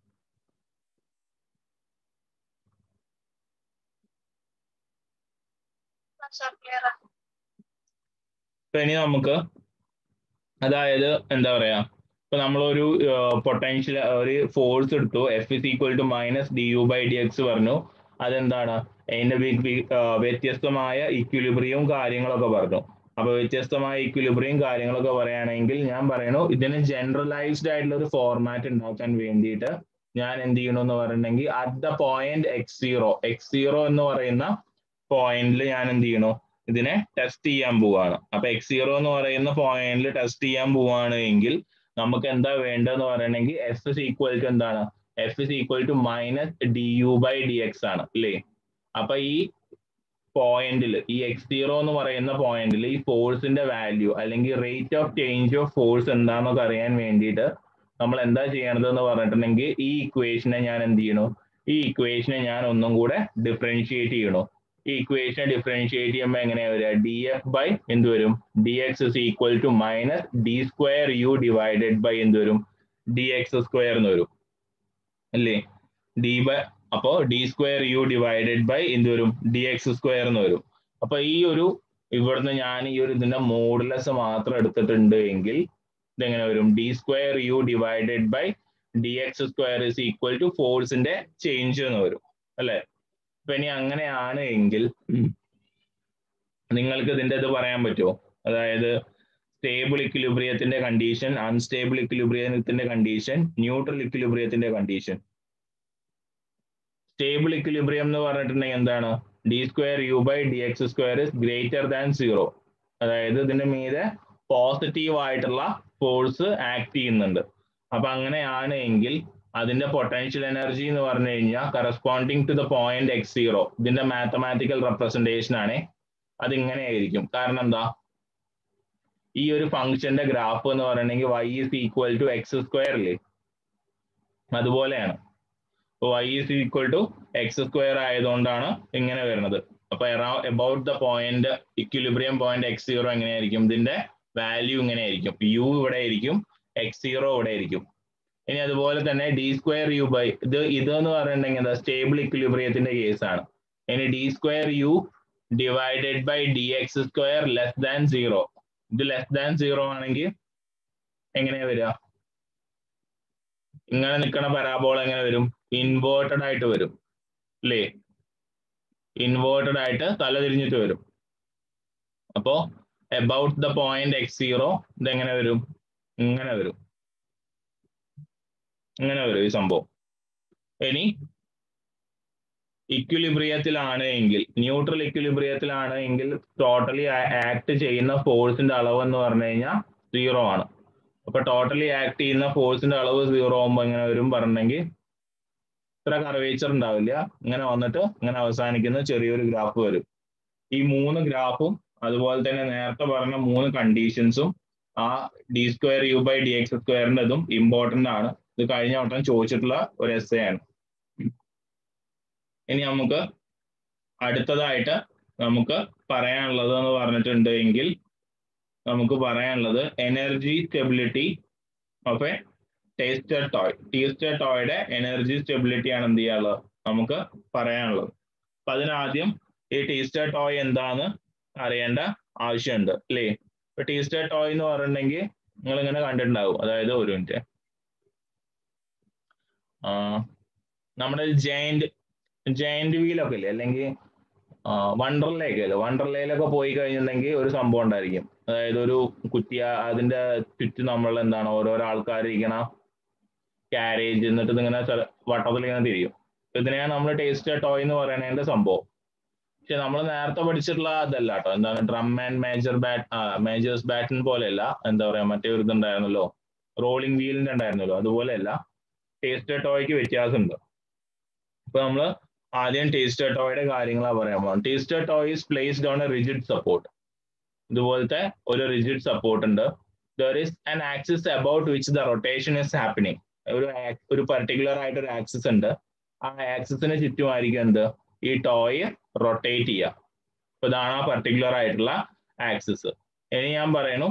ഇപ്പൊ ഇനി നമുക്ക് അതായത് എന്താ പറയാ ഇപ്പൊ നമ്മളൊരു പൊട്ടൻഷ്യൽ ഒരു ഫോഴ്സ് എടുത്തു F is equal to minus D U by D X പറഞ്ഞു അതെന്താണ് അതിന്റെ വ്യത്യസ്തമായ ഇക്വിലിബ്രിയവും കാര്യങ്ങളൊക്കെ പറഞ്ഞു അപ്പൊ വ്യത്യസ്തമായ ഇക്വിലിബ്രിയം കാര്യങ്ങളൊക്കെ പറയുകയാണെങ്കിൽ ഞാൻ പറയണു ഇതിന് ജനറലൈസ്ഡ് ആയിട്ടുള്ള ഒരു ഫോർമാറ്റ് ഉണ്ടാക്കാൻ വേണ്ടിയിട്ട് ഞാൻ എന്ത് ചെയ്യണു എന്ന് പറഞ്ഞിട്ടുണ്ടെങ്കിൽ at the point X zero X zero എന്ന് പറയുന്ന പോയിന്റിൽ ഞാൻ എന്ത് ചെയ്യണു ഇതിനെ ടെസ്റ്റ് ചെയ്യാൻ പോവാണ് അപ്പൊ എക്സ് സീറോ എന്ന് പറയുന്ന പോയിന്റിൽ ടെസ്റ്റ് ചെയ്യാൻ പോവാണ് എങ്കിൽ നമുക്ക് എന്താ വേണ്ടതെന്ന് പറയണമെങ്കിൽ എഫ് ഇസ് ഈക്വൽ ടു എന്താണ് F is equal to minus D U by D X ആണ് അല്ലേ അപ്പൊ ഈ പോയിന്റിൽ ഈ എക്സ് സീറോ എന്ന് പറയുന്ന പോയിന്റിൽ ഈ ഫോഴ്സിന്റെ വാല്യൂ അല്ലെങ്കിൽ rate of change of force എന്താണെന്നൊക്കെ അറിയാൻ വേണ്ടിയിട്ട് നമ്മൾ എന്താ ചെയ്യണത് എന്ന് പറഞ്ഞിട്ടുണ്ടെങ്കിൽ ഈ ഇക്വേഷനെ ഞാൻ എന്ത് ചെയ്യണു ഈ ഇക്വേഷനെ ഞാൻ ഒന്നും കൂടെ ഡിഫറൻഷിയേറ്റ് ചെയ്യണു ഈ ഇക്വേഷനെ ഡിഫറൻഷിയേറ്റ് ചെയ്യുമ്പോൾ എങ്ങനെയാ വരിക ഡി എഫ് ബൈ എന്ത് വരും D X is equal to minus D square U divided by എന്ത് വരും ഡി എക്സ് സ്ക്വയർ എന്ന് വരും അല്ലേ ഡി ബൈ അപ്പോ D square U divided by എന്ത് വരും ഡി എക്സ് സ്ക്വയർ എന്ന് വരും അപ്പൊ ഈ ഒരു ഇവിടുന്ന് ഞാൻ ഈ ഒരു ഇതിന്റെ മോഡുലസ് മാത്രം എടുത്തിട്ടുണ്ട് എങ്കിൽ ഇതെങ്ങനെ വരും D square U divided by D X square is equal to ഫോഴ്സിന്റെ ചേഞ്ച് എന്ന് വരും അല്ലെ അപ്പൊ ഇനി അങ്ങനെയാണ് എങ്കിൽ നിങ്ങൾക്ക് ഇതിന്റെ ഇത് പറയാൻ പറ്റുമോ അതായത് സ്റ്റേബിൾ ഇക്വിലിബ്രിയത്തിന്റെ കണ്ടീഷൻ അൺസ്റ്റേബിൾ ഇക്വിലിബ്രിയത്തിന്റെ കണ്ടീഷൻ ന്യൂട്രൽ ഇക്വിലിബ്രിയത്തിന്റെ കണ്ടീഷൻ സ്റ്റേബിൾ ഇക്വിലിബ്രിയം എന്ന് പറഞ്ഞിട്ടുണ്ടെങ്കിൽ എന്താണ് D square U by D X square is greater than zero അതായത് ഇതിന്റെ മീതെ പോസിറ്റീവ് ആയിട്ടുള്ള ഫോഴ്സ് ആക്ട് ചെയ്യുന്നുണ്ട് അപ്പൊ അങ്ങനെയാണ് എങ്കിൽ അതിന്റെ പൊട്ടൻഷ്യൽ എനർജി എന്ന് പറഞ്ഞു കഴിഞ്ഞാൽ corresponding to the point X zero ഇതിന്റെ മാത്തമാറ്റിക്കൽ റെപ്രസെന്റേഷൻ ആണ് അത് ഇങ്ങനെ ആയിരിക്കും കാരണം എന്താ ഈ ഒരു ഫംഗ്ഷന്റെ ഗ്രാഫ് എന്ന് പറയണമെങ്കിൽ Y is equal to X square അല്ലേ അതുപോലെയാണ് Y is equal to X square ആയതുകൊണ്ടാണ് ഇങ്ങനെ വരുന്നത് അപ്പൊ about the point equilibrium point X zero എങ്ങനെയായിരിക്കും ഇതിന്റെ വാല്യൂ ഇങ്ങനെ ആയിരിക്കും യു ഇവിടെ ആയിരിക്കും എക്സ് സീറോ ഇവിടെ ആയിരിക്കും ഇനി അതുപോലെ തന്നെ ഡി സ്ക്വയർ യു ബൈ ഇത് ഇതെന്ന് പറഞ്ഞിട്ടുണ്ടെങ്കിൽ എന്താ സ്റ്റേബിൾ ഇക്വിലിബ്രിയത്തിന്റെ കേസാണ് ഇനി D square U divided by D X square less than zero ഇത് ലെസ് ദാൻ സീറോ ആണെങ്കിൽ എങ്ങനെയാ വരിക ഇങ്ങനെ നിൽക്കുന്ന പരാബോൾ എങ്ങനെ വരും ഇൻവേർട്ടഡ് ആയിട്ട് വരും അല്ലേ ഇൻവേർട്ടഡ് ആയിട്ട് തല തിരിഞ്ഞിട്ട് വരും അപ്പോ about the point X zero ഇതെങ്ങനെ വരും ഇങ്ങനെ വരും ഇങ്ങനെ വരും ഈ സംഭവം ഇനി ഇക്വിലിബ്രിയത്തിലാണ് എങ്കിൽ ന്യൂട്രൽ ഇക്വിലിബ്രിയത്തിലാണ് എങ്കിൽ ടോട്ടലി ആക്ട് ചെയ്യുന്ന ഫോഴ്സിന്റെ അളവ് എന്ന് പറഞ്ഞു കഴിഞ്ഞാൽ സീറോ ആണ് അപ്പൊ ടോട്ടലി ആക്ട് ചെയ്യുന്ന ഫോഴ്സിന്റെ അളവ് സീറോ ആകുമ്പോൾ എങ്ങനെ വരും പറഞ്ഞെങ്കിൽ ഇത്ര കർവേച്ചർ ഉണ്ടാവില്ല ഇങ്ങനെ വന്നിട്ട് ഇങ്ങനെ അവസാനിക്കുന്ന ചെറിയൊരു ഗ്രാഫ് വരും ഈ മൂന്ന് ഗ്രാഫും അതുപോലെ തന്നെ നേരത്തെ പറഞ്ഞ മൂന്ന് കണ്ടീഷൻസും ആ D square U by D X സ്ക്വയറിൻ്റെതും ഇമ്പോർട്ടൻ്റ് ആണ് ഇത് കഴിഞ്ഞ വട്ടം ചോദിച്ചിട്ടുള്ള ഒരു എസ് ആണ് ഇനി നമുക്ക് അടുത്തതായിട്ട് നമുക്ക് പറയാനുള്ളത് എന്ന് പറഞ്ഞിട്ടുണ്ട് എങ്കിൽ നമുക്ക് പറയാനുള്ളത് energy stability of a taster toy taster ടോയുടെ എനർജി സ്റ്റെബിലിറ്റി ആണ് എന്ത് ചെയ്യാനുള്ളത് നമുക്ക് പറയാനുള്ളത് അപ്പൊ അതിനാദ്യം ഈ ടേസ്റ്റർ ടോയ് എന്താന്ന് അറിയേണ്ട ആവശ്യമുണ്ട് അല്ലേ ഇപ്പൊ ടേസ്റ്റർ ടോയ് എന്ന് പറഞ്ഞിട്ടുണ്ടെങ്കിൽ നിങ്ങൾ ഇങ്ങനെ കണ്ടിട്ടുണ്ടാവും അതായത് ഒരു മിനിറ്റ് നമ്മുടെ ജയന്റ് ജയന്റ് വീലൊക്കെ ഇല്ലേ അല്ലെങ്കിൽ വണ്ടർലേക്ക് അല്ലേ വണ്ടർലയിലൊക്കെ പോയി കഴിഞ്ഞിട്ടുണ്ടെങ്കിൽ ഒരു സംഭവം ഉണ്ടായിരിക്കും അതായത് ഒരു കുറ്റിയ അതിന്റെ ചുറ്റും നമ്മൾ എന്താണ് ഓരോരോ ആൾക്കാർ ഇരിക്കണ കാരേജ് എന്നിട്ട് ഇതിങ്ങനെ വട്ടത്തിൽ ഇങ്ങനെ തിരിയും ഇതിനെയാണ് നമ്മൾ ടേസ്റ്റ് ടോയ് എന്ന് പറയുന്നതിന്റെ സംഭവം പക്ഷെ നമ്മൾ നേരത്തെ പഠിച്ചിട്ടുള്ള അതല്ല കേട്ടോ എന്താണ് drum and major bat majors ബാറ്റിൻ പോലെയല്ല എന്താ പറയാ മറ്റേ ഒരു ഇതുണ്ടായിരുന്നല്ലോ റോളിംഗ് വീലിന്റെ ഉണ്ടായിരുന്നല്ലോ അതുപോലെയല്ല ടേസ്റ്റ് ടോയ്ക്ക് വ്യത്യാസമുണ്ട് ഇപ്പൊ നമ്മള് ആദ്യം ടേസ്റ്റർ ടോയുടെ കാര്യങ്ങളാണ് പറയാൻ പോകുന്നത് taster toy is placed on a rigid support ഇതുപോലത്തെ ഒരു റിജിഡ് സപ്പോർട്ട് ഉണ്ട് there is an axis about which the rotation is happening ഒരു ഒരു പർട്ടിക്കുലർ ആയിട്ട് ഒരു ആക്സിസ് ഉണ്ട് ആ ആക്സിസിന് ചുറ്റുമായിരിക്കും എന്ത് ഈ ടോയ് റൊട്ടേറ്റ് ചെയ്യുക അപ്പൊ ഇതാണ് ആ പർട്ടിക്കുലർ ആയിട്ടുള്ള ആക്സിസ് ഇനി ഞാൻ പറയണു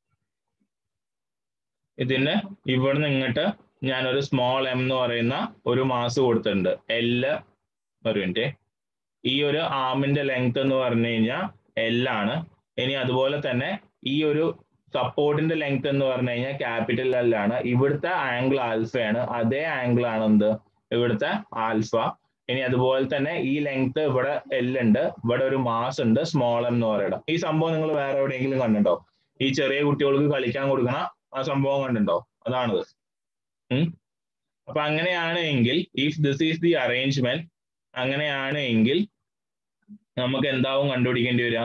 ഇതിന് ഇവിടുന്ന് ഇങ്ങോട്ട് ഞാനൊരു സ്മോൾ എം എന്ന് പറയുന്ന ഒരു മാസ് കൊടുത്തിട്ടുണ്ട് എല് ഒരു മിനിറ്റ് ഈ ഒരു ആമിന്റെ ലെങ്ത് എന്ന് പറഞ്ഞു കഴിഞ്ഞാൽ എൽ ആണ് ഇനി അതുപോലെ തന്നെ ഈ ഒരു സപ്പോർട്ടിന്റെ ലെങ്ത് എന്ന് പറഞ്ഞു കഴിഞ്ഞാൽ ക്യാപിറ്റൽ എൽ ആണ് ഇവിടുത്തെ ആംഗിൾ ആൽഫയാണ് അതേ ആംഗിൾ ആണ് എന്ത് ഇവിടുത്തെ ആൽഫ ഇനി അതുപോലെ തന്നെ ഈ ലെങ്ത് ഇവിടെ എൽ ഉണ്ട് ഇവിടെ ഒരു മാസ് ഉണ്ട് സ്മോൾ എം എന്ന് പറയണം ഈ സംഭവം നിങ്ങൾ വേറെ എവിടെയെങ്കിലും കണ്ടിട്ടുണ്ടോ ഈ ചെറിയ കുട്ടികൾക്ക് കളിക്കാൻ കൊടുക്കണ ആ സംഭവം കണ്ടിട്ടുണ്ടോ അതാണിത് അപ്പൊ അങ്ങനെയാണ് എങ്കിൽ if this is the arrangement അങ്ങനെയാണ് എങ്കിൽ നമുക്ക് എന്താവും കണ്ടുപിടിക്കേണ്ടി വരിക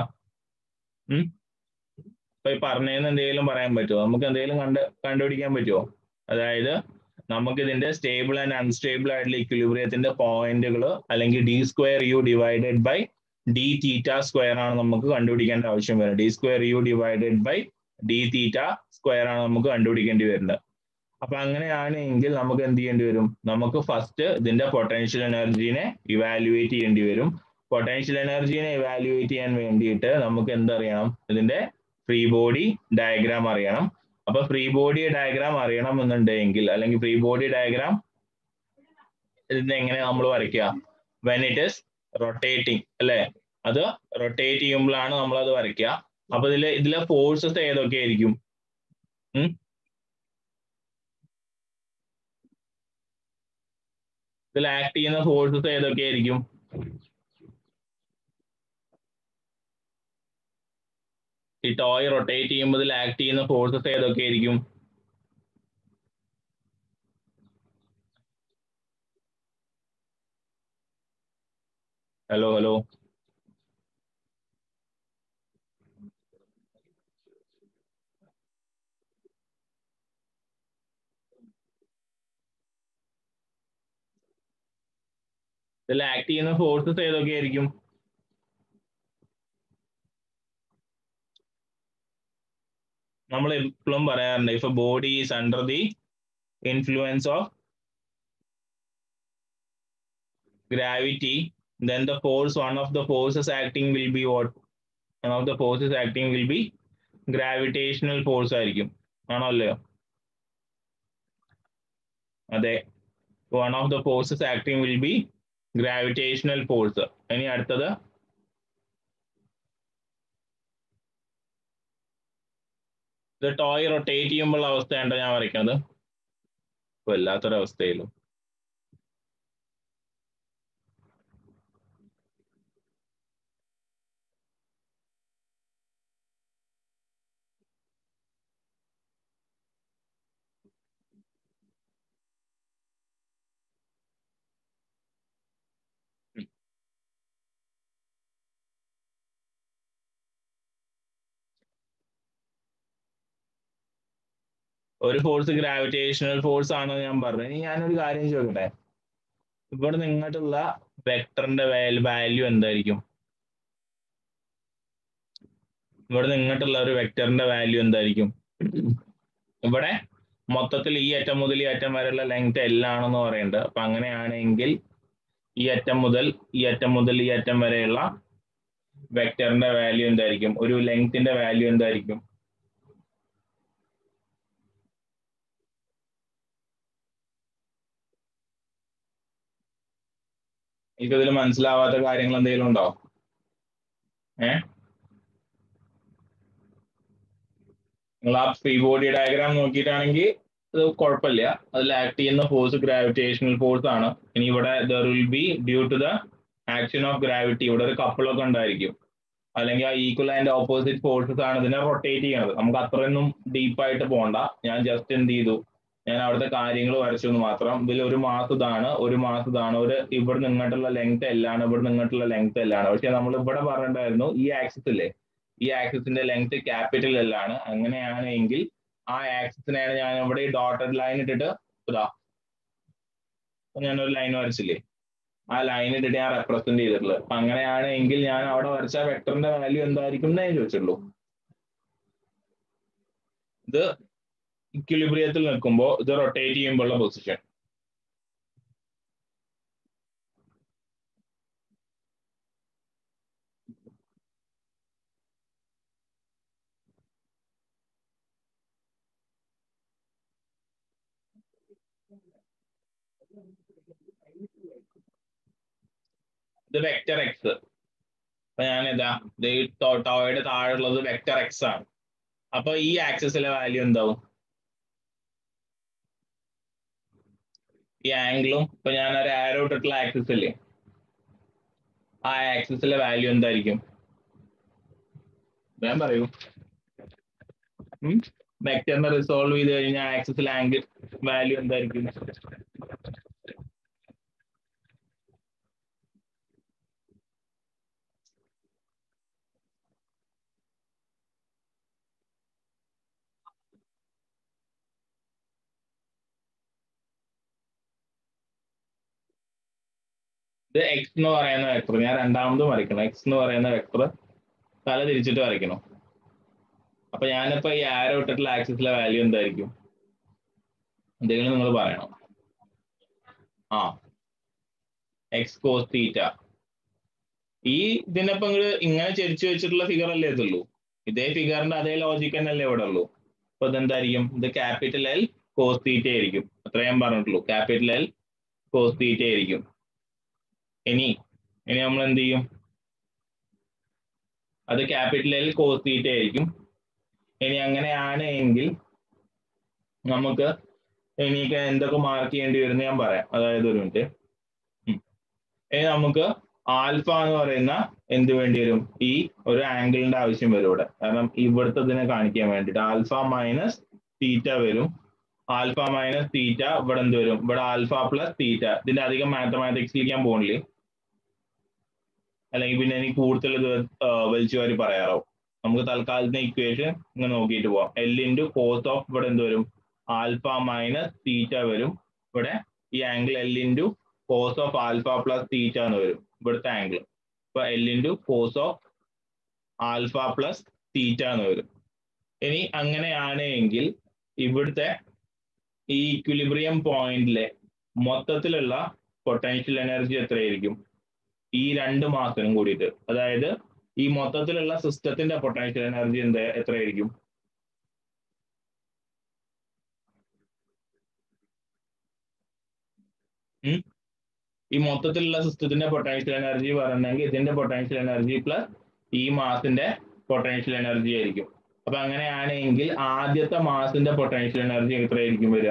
ഇപ്പൊ ഈ പറഞ്ഞതെന്ന് എന്തെങ്കിലും പറയാൻ പറ്റുമോ നമുക്ക് എന്തെങ്കിലും കണ്ട് കണ്ടുപിടിക്കാൻ പറ്റുമോ അതായത് നമുക്ക് ഇതിന്റെ സ്റ്റേബിൾ ആൻഡ് അൺസ്റ്റേബിൾ ആയിട്ടുള്ള ഇക്വിലിബ്രിയത്തിന്റെ പോയിന്റുകൾ അല്ലെങ്കിൽ d square U divided by d theta square ആണ് നമുക്ക് കണ്ടുപിടിക്കേണ്ട ആവശ്യം വരുന്നത് d square U divided by d theta square ആണ് നമുക്ക് കണ്ടുപിടിക്കേണ്ടി വരുന്നത് അപ്പൊ അങ്ങനെയാണ് എങ്കിൽ നമുക്ക് എന്ത് ചെയ്യേണ്ടി വരും നമുക്ക് ഫസ്റ്റ് ഇതിന്റെ പൊട്ടൻഷ്യൽ എനർജീനെ ഇവാലുവേറ്റ് ചെയ്യേണ്ടി വരും പൊട്ടൻഷ്യൽ എനർജീനെ ഇവാലുവേറ്റ് ചെയ്യാൻ വേണ്ടിയിട്ട് നമുക്ക് എന്തറിയണം ഇതിന്റെ ഫ്രീ ബോഡി ഡയഗ്രാം അറിയണം അപ്പൊ ഫ്രീ ബോഡി ഡയഗ്രാം അറിയണം എന്നുണ്ടെങ്കിൽ അല്ലെങ്കിൽ ഫ്രീ ബോഡി ഡയഗ്രാം ഇതിന്റെ എങ്ങനെ നമ്മൾ വരയ്ക്കുക വെൻ ഇറ്റ് ഇസ് റൊട്ടേറ്റിംഗ് അല്ലെ അത് റൊട്ടേറ്റ് ചെയ്യുമ്പോഴാണ് നമ്മൾ അത് വരയ്ക്കുക അപ്പൊ ഇതിലെ ഇതിലെ ഫോഴ്സസ് ഏതൊക്കെ ആയിരിക്കും ഇതിൽ ആക്ട് ചെയ്യുന്ന ഫോഴ്സസ് ഏതൊക്കെ ആയിരിക്കും ഈ ടോയ് റൊട്ടേറ്റ് ചെയ്യുമ്പോൾ ഇതിൽ ആക്ട് ചെയ്യുന്ന ഫോഴ്സസ് ഏതൊക്കെ ആയിരിക്കും ഹലോ ഹലോ ഇതിൽ ആക്ട് ചെയ്യുന്ന ഫോഴ്സസ് ഏതൊക്കെ ആയിരിക്കും നമ്മൾ എപ്പോഴും പറയാറുണ്ട് if a body is under the influence of gravity then the force one of the forces acting will be what one of the forces acting will be gravitational force ആയിരിക്കും ആണോ അല്ലയോ അതെ one of the forces acting will be gravitational force ഇനി അടുത്തത് ഇത് toy rotate ചെയ്യുമ്പോൾ അവസ്ഥയുണ്ടോ ഞാൻ വരയ്ക്കുന്നത് വല്ലാത്തൊരവസ്ഥയിലും ഒരു ഫോഴ്സ് ഗ്രാവിറ്റേഷണൽ ഫോഴ്സ് ആണെന്ന് ഞാൻ പറഞ്ഞു ഇനി ഞാനൊരു കാര്യം ചോദിക്കട്ടെ ഇവിടെ നിങ്ങോട്ടുള്ള വെക്ടറിന്റെ വാല്യൂ എന്തായിരിക്കും ഇവിടെ നിങ്ങോട്ടുള്ള ഒരു വെക്ടറിന്റെ വാല്യൂ എന്തായിരിക്കും ഇവിടെ മൊത്തത്തിൽ ഈ അറ്റം മുതൽ ഈ അറ്റം വരെയുള്ള ലെങ്ത് എൽ ആണെന്ന് പറയുന്നുണ്ട് അപ്പൊ അങ്ങനെയാണെങ്കിൽ ഈ അറ്റം മുതൽ ഈ അറ്റം മുതൽ ഈ അറ്റം വരെയുള്ള വെക്ടറിന്റെ വാല്യൂ എന്തായിരിക്കും ഒരു ലെങ്ത്തിന്റെ വാല്യൂ എന്തായിരിക്കും എനിക്കതിൽ മനസ്സിലാവാത്ത കാര്യങ്ങൾ എന്തെങ്കിലും ഉണ്ടോ ഏ നിങ്ങൾ ആ ഫ്രീ ബോഡി ഡയഗ്രാം നോക്കിയിട്ടാണെങ്കിൽ അത് കുഴപ്പമില്ല അതിൽ ആക്ട് ചെയ്യുന്ന ഫോഴ്സ് ഗ്രാവിറ്റേഷണൽ ഫോഴ്സ് ആണ് ഇനി ഇവിടെ there will be due to the action of gravity ഇവിടെ ഒരു കപ്പിളൊക്കെ ഉണ്ടായിരിക്കും അല്ലെങ്കിൽ ആ ഈക്വൽ ആൻഡ് ഓപ്പോസിറ്റ് ഫോഴ്സസ് ആണ് ഇതിനെ റൊട്ടേറ്റ് ചെയ്യണത് നമുക്ക് അത്രയൊന്നും ഡീപ്പായിട്ട് പോകണ്ട ഞാൻ ജസ്റ്റ് എന്ത് ചെയ്തു ഞാൻ അവിടുത്തെ കാര്യങ്ങൾ വരച്ചു എന്ന് മാത്രം ഇതിൽ ഒരു മാസം ഇതാണ് ഒരു മാസം ഇതാണ് ഒരു ഇവിടെ നിങ്ങോട്ടുള്ള ലെങ്ത് എല്ലാണ് ഇവിടെ നിങ്ങോട്ടുള്ള ലെങ്ത് എല്ലാണ് പക്ഷെ നമ്മൾ ഇവിടെ പറഞ്ഞിട്ടുണ്ടായിരുന്നു ഈ ആക്സിസ് ഇല്ലേ ഈ ആക്സിസിന്റെ ലെങ്ത് ക്യാപിറ്റൽ എല്ലാണ് അങ്ങനെയാണ് എങ്കിൽ ആ ആക്സിസിനെയാണ് ഞാൻ ഇവിടെ ഈ ഡോട്ടഡ് ലൈൻ ഇട്ടിട്ട് ഇതാ ഞാനൊരു ലൈൻ വരച്ചില്ലേ ആ ലൈൻ ഇട്ടിട്ട് ഞാൻ റെപ്രസെന്റ് ചെയ്തിട്ടുള്ളത് അപ്പൊ അങ്ങനെയാണ് എങ്കിൽ ഞാൻ അവിടെ വരച്ച വെക്ടറിന്റെ വാല്യൂ എന്തായിരിക്കും എന്നേ ചോദിച്ചുള്ളൂ ഇത് ഇക്വിലിബ്രിയത്തിൽ നിൽക്കുമ്പോൾ ഇത് റൊട്ടേറ്റ് ചെയ്യുമ്പോഴുള്ള പൊസിഷൻ ഇത് വെക്ടർ എക്സ് അപ്പൊ ഞാൻ ഇതാ ഇത് ടോയുടെ താഴെയുള്ളത് വെക്ടർ എക്സ് ആണ് അപ്പൊ ഈ ആക്സിസിലെ വാല്യൂ എന്താവും ഈ ആംഗിളും ഇപ്പൊ ഞാൻ ഒരു ആരോ ഇട്ടിട്ടുള്ള ആക്സിസ് ഇല്ലേ ആ ആക്സിസിലെ വാല്യൂ എന്തായിരിക്കും ഞാൻ പറയൂ വെക്ടറിനെ റിസോൾവ് ചെയ്ത് കഴിഞ്ഞാൽ ആക്സിസിലെ ആംഗിൾ വാല്യൂ എന്തായിരിക്കും ഇത് എക്സ് എന്ന് പറയുന്ന വെക്ടർ ഞാൻ രണ്ടാമത് വരയ്ക്കണം എക്സ് എന്ന് പറയുന്ന വെക്ടർ തല തിരിച്ചിട്ട് വരയ്ക്കണം അപ്പൊ ഞാനിപ്പോ ഈ ആരോ ഇട്ടിട്ടുള്ള ആക്സിസിലെ വാല്യൂ എന്തായിരിക്കും എന്തെങ്കിലും നിങ്ങൾ പറയണം ആ എക്സ് കോസ് തീറ്റ ഈ ഇതിനപ്പം ഇങ്ങോട്ട് ഇങ്ങനെ ചരിച്ചു വെച്ചിട്ടുള്ള ഫിഗർ അല്ലേ ഇതുള്ളൂ ഇതേ ഫിഗറിന്റെ അതേ ലോജിക് തന്നെയല്ലേ ഇവിടെ ഉള്ളൂ അപ്പൊ ഇതെന്തായിരിക്കും ഇത് ക്യാപിറ്റൽ എൽ കോസ് തീറ്റ ആയിരിക്കും അത്ര ഞാൻ പറഞ്ഞിട്ടുള്ളൂ ക്യാപിറ്റൽ എൽ കോസ് തീറ്റ ആയിരിക്കും ഇനി ഇനി നമ്മൾ എന്ത് ചെയ്യും അത് ക്യാപിറ്റൽ എൽ കോസ് തീറ്റ ആയിരിക്കും ഇനി അങ്ങനെയാണ് എങ്കിൽ നമുക്ക് എനിക്ക് എന്തൊക്കെ മാർക്ക് ചെയ്യേണ്ടി വരും ഞാൻ പറയാം അതായത് ഒരു മിനിറ്റ് ഇനി നമുക്ക് ആൽഫ എന്ന് പറയുന്ന എന്ത് വേണ്ടി വരും ഈ ഒരു ആംഗിളിന്റെ ആവശ്യം വരും ഇവിടെ കാരണം ഇവിടുത്തെ ഇതിനെ കാണിക്കാൻ വേണ്ടിയിട്ട് ആൽഫ മൈനസ് തീറ്റ വരും ആൽഫ മൈനസ് തീറ്റ ഇവിടെ എന്ത് വരും ഇവിടെ ആൽഫ പ്ലസ് തീറ്റ ഇതിന്റെ അധികം മാത്തമാറ്റിക്സിലേക്ക് ഞാൻ പോകണില്ലേ അല്ലെങ്കിൽ പിന്നെ എനിക്ക് കൂടുതൽ ഇത് വലിച്ചു വാരി പറയാറോ നമുക്ക് തൽക്കാലത്തിന് ഇക്വേഷൻ ഇങ്ങനെ നോക്കിയിട്ട് പോവാം എൽ ഇൻറ്റു കോസ് ഓഫ് ഇവിടെ എന്ത് വരും ആൽഫ മൈനസ് തീറ്റ വരും ഇവിടെ ഈ angle L into cos of alpha plus theta എന്ന് വരും ഇവിടുത്തെ ആംഗിൾ ഇപ്പൊ L into cos of alpha plus theta എന്ന് വരും ഇനി അങ്ങനെയാണ് എങ്കിൽ ഇവിടുത്തെ ഈ ഇക്വിലിബ്രിയം പോയിന്റിലെ മൊത്തത്തിലുള്ള പൊട്ടൻഷ്യൽ എനർജി എത്രയായിരിക്കും ഈ രണ്ട് മാസത്തിനും കൂടിയിട്ട് അതായത് ഈ മൊത്തത്തിലുള്ള സിസ്റ്റത്തിന്റെ പൊട്ടൻഷ്യൽ എനർജി എന്താ എത്രയായിരിക്കും ഈ മൊത്തത്തിലുള്ള സിസ്റ്റത്തിന്റെ പൊട്ടൻഷ്യൽ എനർജി പറഞ്ഞെങ്കിൽ ഇതിന്റെ പൊട്ടൻഷ്യൽ എനർജി പ്ലസ് ഈ മാസിന്റെ പൊട്ടൻഷ്യൽ എനർജി ആയിരിക്കും അപ്പൊ അങ്ങനെയാണെങ്കിൽ ആദ്യത്തെ മാസിന്റെ പൊട്ടൻഷ്യൽ എനർജി എത്രയായിരിക്കും വരിക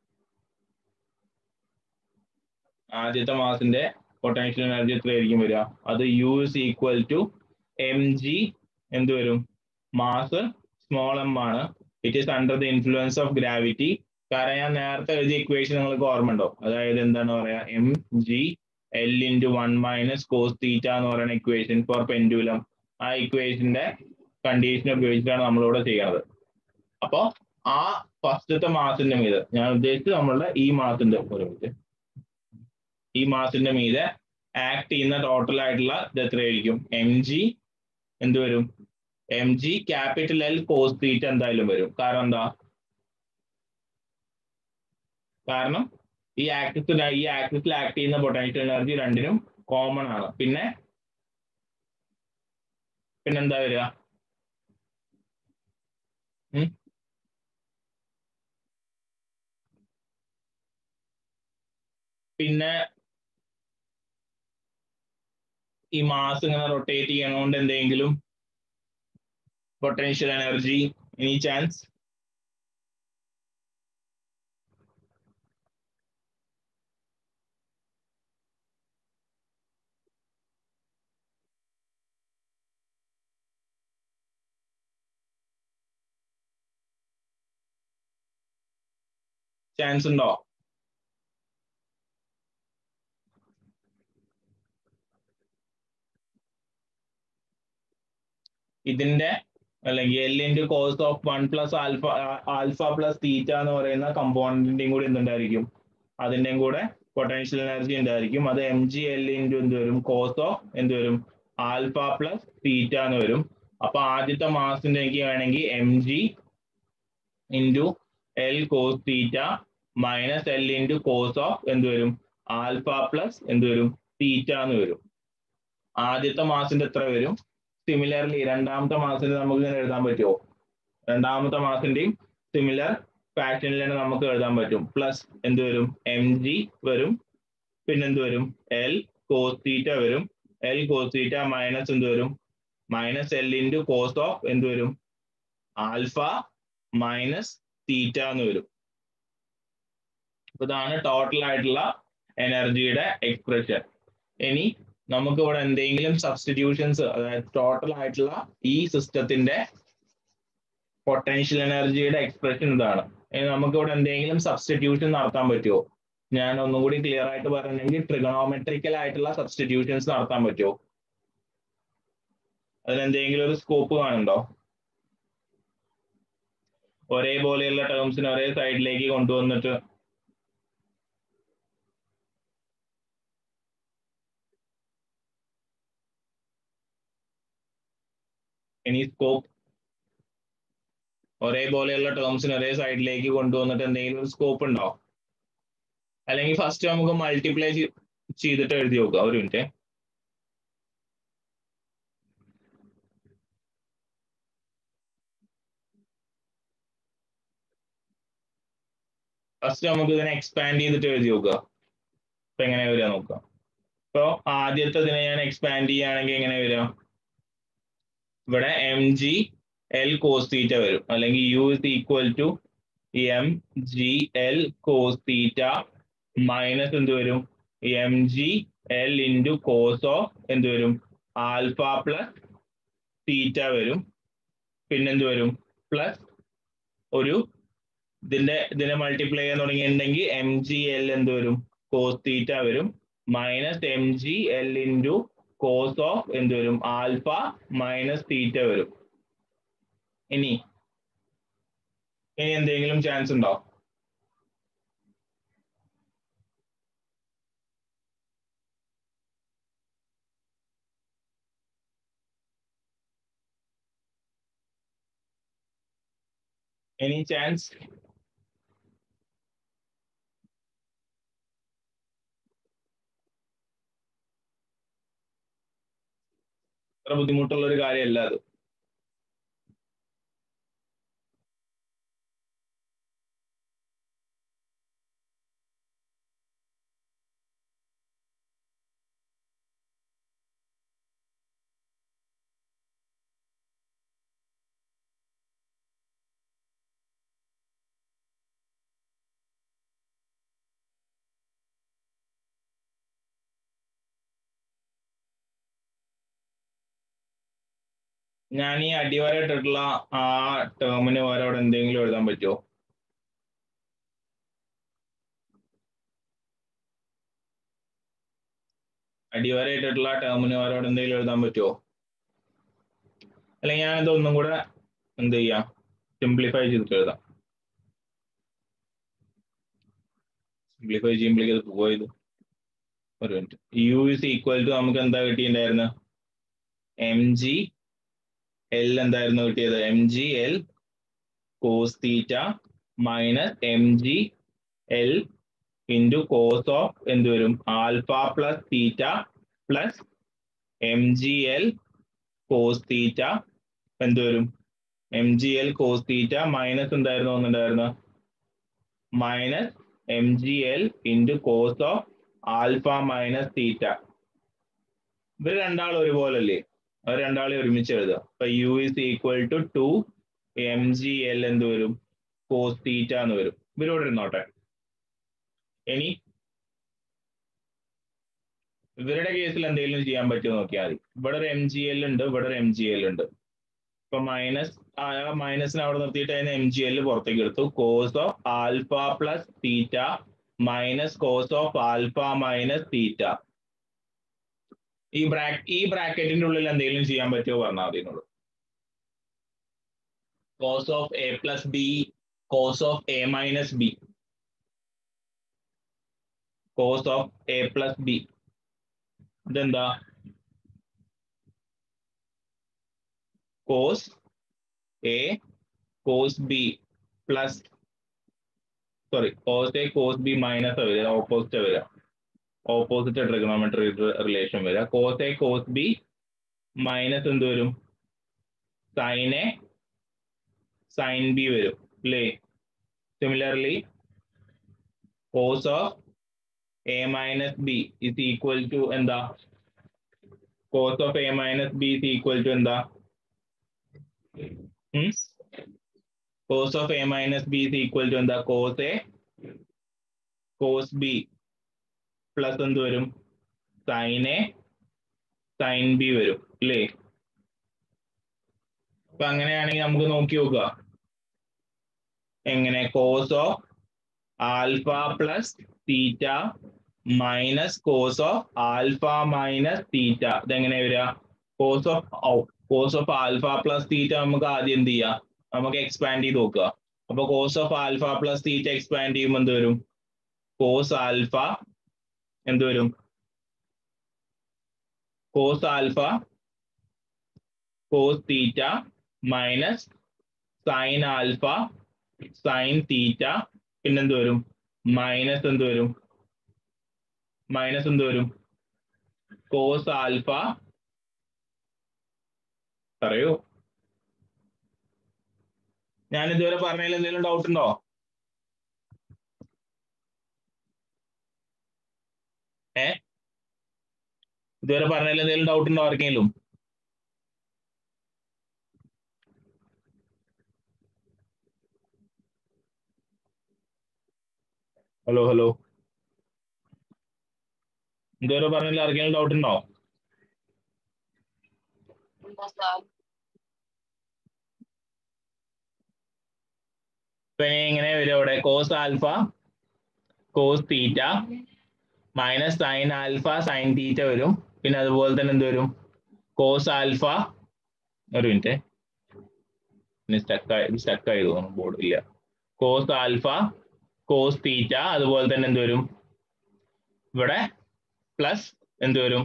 ആദ്യത്തെ മാസിന്റെ പൊട്ടൻഷ്യൽ എനർജി എത്രയായിരിക്കും വരിക അത് U is equal to M G എന്ത് വരും മാസ് സ്മോൾ എം ആണ് it is under the influence of gravity കാരണം ഞാൻ നേരത്തെ എഴുതിയ ഇക്വേഷൻ നിങ്ങൾക്ക് ഓർമ്മ ഉണ്ടോ അതായത് എന്താണ് പറയാ M G L into one minus cos theta എന്ന് പറയുന്ന ഇക്വേഷൻ ഫോർ പെൻഡുലം ആ ഇക്വേഷന്റെ കണ്ടീഷൻ ഉപയോഗിച്ചിട്ടാണ് നമ്മളിവിടെ ചെയ്യുന്നത് അപ്പോ ആ ഫസ്റ്റത്തെ മാസത്തിന്റെ മീത് ഞാൻ ഉദ്ദേശിച്ചത് നമ്മളുടെ ഈ മാസത്തിന്റെ ഒരു മിനിറ്റ് ഈ മാസത്തിന്റെ മീതെ ആക്ട് ചെയ്യുന്ന ടോട്ടൽ ആയിട്ടുള്ള ഇത് എത്രയായിരിക്കും എം ജി എന്ത് വരും M G capital L cos theta എന്തായാലും വരും കാരണം എന്താ കാരണം ഈ ആക്സിസിൽ ഈ ആക്സിസിൽ ആക്ട് ചെയ്യുന്ന പൊട്ടൻഷ്യൽ എനർജി രണ്ടിനും കോമൺ ആണ് പിന്നെ പിന്നെന്താ വരിക പിന്നെ ഈ മാസ് ഇങ്ങനെ റൊട്ടേറ്റ് ചെയ്യണോണ്ട് എന്തെങ്കിലും potential energy any chance chance ഉണ്ടോ ഇതിന്റെ അല്ലെങ്കിൽ L into cos of one plus alpha alpha plus theta എന്ന് പറയുന്ന കമ്പോണന്റിന്റെയും കൂടി എന്തുണ്ടായിരിക്കും അതിന്റെയും കൂടെ പൊട്ടൻഷ്യൽ എനർജി ഉണ്ടായിരിക്കും അത് എം ജി എൽ ഇൻറ്റു എന്ത് വരും കോസ് ഓഫ് എന്ത് വരും ആൽഫ പ്ലസ് തീറ്റ എന്ന് വരും അപ്പൊ ആദ്യത്തെ മാസത്തിന്റെ എനിക്ക് വേണമെങ്കിൽ M G into L cos theta minus L into cos of എന്ത് വരും ആൽഫ പ്ലസ് എന്ത് വരും തീറ്റ എന്ന് വരും ആദ്യത്തെ മാസത്തിന്റെ എത്ര വരും സിമിലർലി രണ്ടാമത്തെ മാസത്തിൽ നമുക്ക് ഇങ്ങനെ എഴുതാൻ പറ്റുമോ രണ്ടാമത്തെ മാസത്തിന്റെയും സിമിലർ പാറ്റേണിൽ തന്നെ നമുക്ക് എഴുതാൻ പറ്റും പ്ലസ് എന്ത് വരും എം ജി വരും പിന്നെ എന്ത് വരും എൽ കോസ് തീറ്റ വരും എൽ കോസ് തീറ്റ മൈനസ് എന്ത് വരും minus L into cos of എന്ത് വരും ആൽഫ മൈനസ് തീറ്റ എന്ന് വരും ഇതാണ് ടോട്ടൽ ആയിട്ടുള്ള എനർജിയുടെ എക്സ്പ്രഷൻ ഇനി നമുക്ക് ഇവിടെ എന്തെങ്കിലും സബ്സ്റ്റിറ്റ്യൂഷൻസ് അതായത് ടോട്ടൽ ആയിട്ടുള്ള ഈ സിസ്റ്റത്തിന്റെ പൊട്ടൻഷ്യൽ എനർജിയുടെ എക്സ്പ്രഷൻ ഇതാണ് ഇനി നമുക്ക് ഇവിടെ എന്തെങ്കിലും സബ്സ്റ്റിറ്റ്യൂഷൻ നടത്താൻ പറ്റുമോ ഞാൻ ഒന്നും കൂടി ക്ലിയർ ആയിട്ട് പറഞ്ഞെങ്കിൽ ട്രിഗണോമെട്രിക്കൽ ആയിട്ടുള്ള സബ്സ്റ്റിറ്റ്യൂഷൻസ് നടത്താൻ പറ്റുമോ അതിനെന്തെങ്കിലും ഒരു സ്കോപ്പ് കാണുന്നുണ്ടോ ഒരേപോലെയുള്ള ടേംസിനെ ഒരേ സൈഡിലേക്ക് കൊണ്ടുവന്നിട്ട് എനി സ്കോപ്പ് ഒരേപോലെയുള്ള ടേംസിന് ഒരേ സൈഡിലേക്ക് കൊണ്ടുവന്നിട്ട് എന്തെങ്കിലും ഒരു സ്കോപ്പ് ഉണ്ടോ അല്ലെങ്കിൽ ഫസ്റ്റ് നമുക്ക് മൾട്ടിപ്ലൈ ചെയ്തിട്ട് എഴുതി നോക്കുക ഒരു മിനിറ്റ് ഫസ്റ്റ് നമുക്ക് ഇതിനെ എക്സ്പാൻഡ് ചെയ്തിട്ട് എഴുതി നോക്കുക ഇപ്പൊ എങ്ങനെ വരിക നോക്കാം ഇപ്പൊ ആദ്യത്തെ ഇതിനെ ഞാൻ എക്സ്പാൻഡ് ചെയ്യുകയാണെങ്കിൽ എങ്ങനെ വരിക ഇവിടെ M G L cos theta വരും അല്ലെങ്കിൽ U is equal to M G L cos theta minus എന്ത് വരും M G L into cos of എന്ത് വരും ആൽഫ പ്ലസ് തീറ്റ വരും പിന്നെന്ത് വരും പ്ലസ് ഒരു ഇതിന്റെ ഇതിനെ മൾട്ടിപ്ലൈ ചെയ്യാൻ തുടങ്ങിയിട്ടുണ്ടെങ്കിൽ എം ജി എൽ എന്ത് വരും കോസ് തീറ്റ വരും minus M G L into cos of എന്ത് വരും ആൽഫ മൈനസ് തീറ്റ വരും ഇനി ഇനി എന്തെങ്കിലും ചാൻസ് ഉണ്ടോ എനി ചാൻസ് അത്ര ബുദ്ധിമുട്ടുള്ള ഒരു കാര്യമല്ല അത് ഞാൻ ഈ അടിവര ഇട്ടിട്ടുള്ള ആ ടേമിന് പകരം അവിടെ എന്തെങ്കിലും എഴുതാൻ പറ്റുമോ അടിവര ഇട്ടിട്ടുള്ള ടേമിന് പകരം അവിടെ എന്തെങ്കിലും എഴുതാൻ പറ്റുമോ അല്ലെങ്കിൽ ഞാനിത് ഒന്നും കൂടെ എന്ത് ചെയ്യാം സിംപ്ലിഫൈ ചെയ്തിട്ട് എഴുതാം സിംപ്ലിഫൈ ചെയ്യുമ്പോഴേക്ക് അത് പോയത് ഒരു minute U is equal to നമുക്ക് എന്താ കിട്ടിയിട്ടുണ്ടായിരുന്നത് എം ജി എൽ എന്തായിരുന്നു കിട്ടിയത് M G L cos theta minus M G L into cos of എന്ത് വരും alpha plus theta plus M G L cos theta എന്ത് വരും M G L cos theta minus എന്തായിരുന്നു ഒന്നുണ്ടായിരുന്നു minus M G L into cos of alpha minus theta ഇവർ രണ്ടാളും ഒരുപോലല്ലേ അവർ രണ്ടാളെ ഒരുമിച്ച് എഴുതുക അപ്പൊ U is equal to two M G L എന്ത് വരും കോസ് തീറ്റ എന്ന് വരും ഇവരോട് ഇരുന്നോട്ടെ ഇനി ഇവരുടെ കേസിൽ എന്തെങ്കിലും ചെയ്യാൻ പറ്റുമോ നോക്കിയാൽ മതി ഇവിടെ ഒരു എം ജി എൽ ഉണ്ട് ഇവിടെ ഒരു എം ജി എൽ ഉണ്ട് ഇപ്പൊ മൈനസ് ആ മൈനസിന് അവിടെ നിർത്തിയിട്ട് അതിന് എം ജി എൽ പുറത്തേക്ക് എടുത്തു cos of alpha plus theta minus cos of alpha minus theta ഈ ബ്രാക്ക് ഈ ബ്രാക്കറ്റിന്റെ ഉള്ളിൽ എന്തെങ്കിലും ചെയ്യാൻ പറ്റുമോ പറഞ്ഞാൽ മതി എന്നോട് cos of A plus B cos of A minus B cos of A plus B ഇതെന്താ cos A cos B plus sorry cos A cos B minus വരിക ഓപ്പോസിറ്റ് വരിക ഓപ്പോസിറ്റ് ട്രിഗണോമെട്രി റിലേഷൻ വരിക cos A cos B minus എന്ത് വരും sine A sine B വരും അല്ലേ similarly cos of A minus B is equal to എന്താ cos of A minus B is equal to എന്താ cos of A minus B is equal to എന്താ cos A cos B plus എന്ത് വരും sine A sine B വരും അല്ലേ അപ്പൊ അങ്ങനെയാണെങ്കിൽ നമുക്ക് നോക്കി നോക്കുക എങ്ങനെ cos of alpha plus theta minus cos of alpha minus theta ഇതെങ്ങനെ വരിക cos of cos of alpha plus theta നമുക്ക് ആദ്യം എന്ത് ചെയ്യാം നമുക്ക് എക്സ്പാൻഡ് ചെയ്ത് നോക്കുക അപ്പൊ cos of alpha plus theta expand ചെയ്യുമ്പോൾ എന്ത് വരും കോസ് ആൽഫ എന്ത് വരും cos alpha cos theta minus sine alpha sine theta പിന്നെന്ത് വരും മൈനസ് എന്ത് വരും മൈനസ് എന്ത് വരും കോസ് ആൽഫ പറയൂ ഞാൻ ഇതുവരെ പറഞ്ഞതിൽ എന്തെങ്കിലും ഡൗട്ട് ഉണ്ടോ ഏ ഇതുവരെ പറഞ്ഞതിൽ എന്തെങ്കിലും ഡൗട്ട് ഉണ്ടോ ആർക്കെങ്കിലും ഹലോ ഹലോ ഇതുവരെ പറഞ്ഞതിൽ ആർക്കെങ്കിലും ഡൗട്ട് ഉണ്ടോ ഇപ്പൊ എങ്ങനെ വരും അവിടെ cos alpha cos theta minus sine alpha sine theta വരും പിന്നെ അതുപോലെ തന്നെ എന്ത് വരും കോസ് ആൽഫ ഒരു മിനിറ്റ് സ്റ്റക്കായി സ്റ്റക്കായി തോന്നുന്നു ബോർഡ് ഇല്ല കോസ് ആൽഫ കോസ് തീറ്റ അതുപോലെ തന്നെ എന്ത് വരും ഇവിടെ പ്ലസ് എന്ത് വരും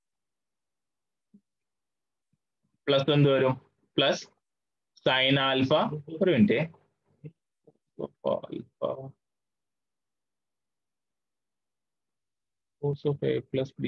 പ്ലസ് എന്ത് വരും പ്ലസ് സൈൻ ആൽഫ ഒരു minute alpha cos of a plus b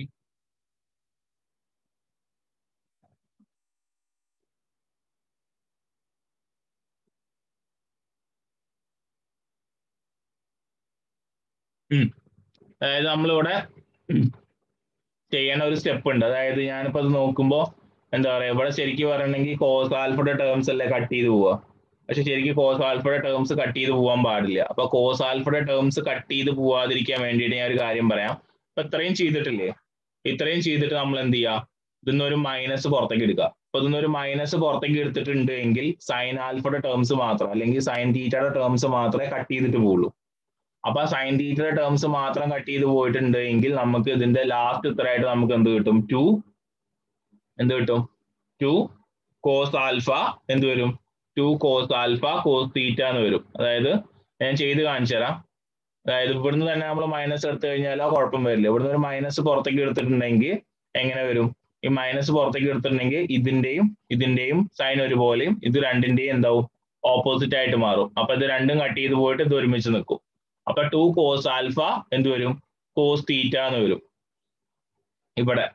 അതായത് നമ്മളിവിടെ ചെയ്യേണ്ട ഒരു സ്റ്റെപ്പ് ഉണ്ട് അതായത് ഞാനിപ്പോ അത് നോക്കുമ്പോ എന്താ പറയാ ഇവിടെ ശരിക്കും പറയണമെങ്കിൽ കോസ് ആൽഫയുടെ ടേംസ് അല്ലേ കട്ട് ചെയ്ത് പോവുക പക്ഷെ ശരിക്കും കോസ് ആൽഫയുടെ ടേംസ് കട്ട് ചെയ്ത് പോകാൻ പാടില്ല അപ്പൊ കോസ് ആൽഫയുടെ ടേംസ് കട്ട് ചെയ്ത് പോവാതിരിക്കാൻ വേണ്ടിയിട്ട് ഞാൻ ഒരു കാര്യം പറയാം അപ്പൊ ഇത്രയും ചെയ്തിട്ടില്ലേ ഇത്രയും ചെയ്തിട്ട് നമ്മൾ എന്ത് ചെയ്യുക ഇതിന്ന് ഒരു മൈനസ് പുറത്തേക്ക് എടുക്കുക അപ്പൊ ഇതിന്ന് ഒരു മൈനസ് പുറത്തേക്ക് എടുത്തിട്ടുണ്ട് എങ്കിൽ സൈൻ ആൽഫയുടെ ടേംസ് മാത്രം അല്ലെങ്കിൽ സൈൻ തീറ്റയുടെ ടേംസ് മാത്രമേ കട്ട് ചെയ്തിട്ട് പോകുള്ളൂ അപ്പൊ സൈൻ തീറ്റയുടെ ടേംസ് മാത്രം കട്ട് ചെയ്ത് പോയിട്ടുണ്ട് എങ്കിൽ നമുക്ക് ഇതിന്റെ ലാസ്റ്റ് ഉത്തരമായിട്ട് നമുക്ക് എന്ത് കിട്ടും ടു എന്ത് കിട്ടും ടു കോസ് ആൽഫ എന്ത് വരും two cos alpha cos theta എന്ന് വരും അതായത് ഞാൻ ചെയ്ത് കാണിച്ചു തരാം അതായത് ഇവിടുന്ന് തന്നെ നമ്മൾ മൈനസ് എടുത്തു കഴിഞ്ഞാൽ ആ കുഴപ്പം വരില്ല ഇവിടുന്ന് ഒരു മൈനസ് പുറത്തേക്ക് എടുത്തിട്ടുണ്ടെങ്കിൽ എങ്ങനെ വരും ഈ മൈനസ് പുറത്തേക്ക് എടുത്തിട്ടുണ്ടെങ്കിൽ ഇതിന്റെയും ഇതിന്റെയും സൈൻ ഒരുപോലെയും ഇത് രണ്ടിന്റെയും എന്താവും ഓപ്പോസിറ്റ് ആയിട്ട് മാറും അപ്പൊ ഇത് രണ്ടും കട്ട് ചെയ്ത് പോയിട്ട് ഇത് ഒരുമിച്ച് നിൽക്കും അപ്പൊ ടു കോസ് ആൽഫ എന്ത് വരും കോസ് തീറ്റ എന്ന് വരും ഇവിടെ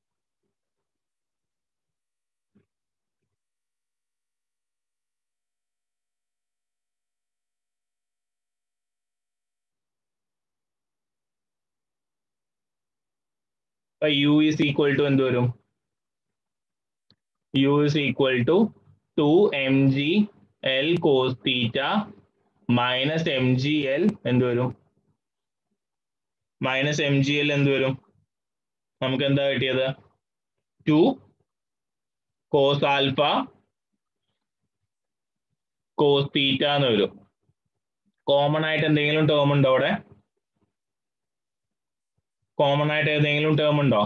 അപ്പൊ യു ഇസ് ഈക്വൽ ടു എന്ത് വരും U is equal to two M G L cos theta minus M G L എന്ത് വരും മൈനസ് എം ജി എൽ എന്ത് വരും നമുക്ക് എന്താ കിട്ടിയത് two cos alpha cos theta എന്ന് വരും കോമൺ ആയിട്ട് എന്തെങ്കിലും ടേം ഉണ്ടോ അവിടെ കോമൺ ആയിട്ട് ഏതെങ്കിലും ടേം ഉണ്ടോ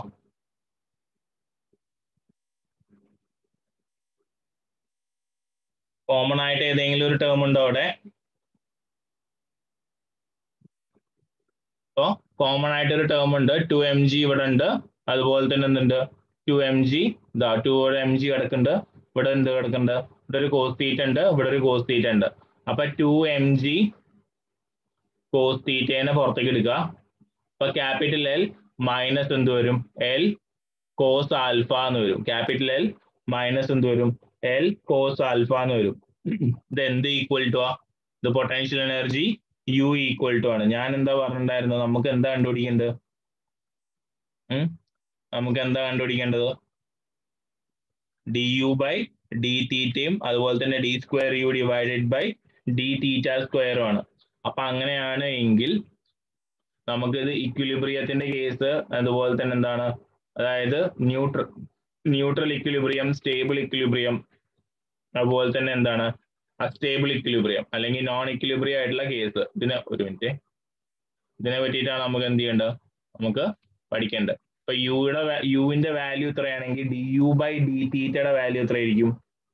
കോമൺ ആയിട്ട് ഏതെങ്കിലും ഒരു ടേം ഉണ്ടോ അവിടെ അപ്പോ കോമൺ ആയിട്ട് ഒരു ടേം ഉണ്ട് ടു എം ജി ഇവിടെ ഉണ്ട് അതുപോലെ തന്നെ എന്തുണ്ട് ടു എം ജി ഇതാ ടു എം ജി കിടക്കുന്നുണ്ട് ഇവിടെ എന്ത് കിടക്കുന്നുണ്ട് ഇവിടെ ഒരു കോസ് തീറ്റ ഉണ്ട് ഇവിടെ ഒരു കോസ് തീറ്റ ഉണ്ട് അപ്പൊ ടു എം ജി കോസ് തീറ്റേനെ പുറത്തേക്ക് എടുക്കുക അപ്പൊ ക്യാപിറ്റൽ എൽ മൈനസ് എന്ത് വരും എൽ കോസ് ആൽഫ എന്ന് വരും ക്യാപിറ്റൽ എൽ മൈനസ് എന്ത് വരും എൽ കോസ് ആൽഫ എന്ന് വരും ഇത് എന്ത് ഈക്വൽ ടു ആ ഇത് potential energy U equal to ആണ് ഞാൻ എന്താ പറഞ്ഞിട്ടുണ്ടായിരുന്നത് നമുക്ക് എന്താ കണ്ടുപിടിക്കേണ്ടത് നമുക്ക് എന്താ കണ്ടുപിടിക്കേണ്ടത് ഡി യു ബൈ ഡി തീറ്റയും അതുപോലെ തന്നെ d square U divided by d theta സ്ക്വയറും ആണ് അപ്പൊ അങ്ങനെയാണ് എങ്കിൽ നമുക്കിത് ഇക്വിലിബ്രിയത്തിന്റെ കേസ് അതുപോലെ തന്നെ എന്താണ് അതായത് neutral neutral equilibrium stable equilibrium അതുപോലെ തന്നെ എന്താണ് അസ്റ്റേബിൾ ഇക്വിലിബ്രിയം അല്ലെങ്കിൽ നോൺ ഇക്വിലിബ്രിയം ആയിട്ടുള്ള കേസ് ഇതിനെ ഒരു മിനിറ്റ് ഇതിനെ പറ്റിയിട്ടാണ് നമുക്ക് എന്ത് ചെയ്യേണ്ടത് നമുക്ക് പഠിക്കേണ്ടത് ഇപ്പൊ യുടെ യുവിന്റെ വാല്യൂ എത്രയാണെങ്കിൽ ഡി യു ബൈ ഡി തീറ്റയുടെ വാല്യൂ എത്രയായിരിക്കും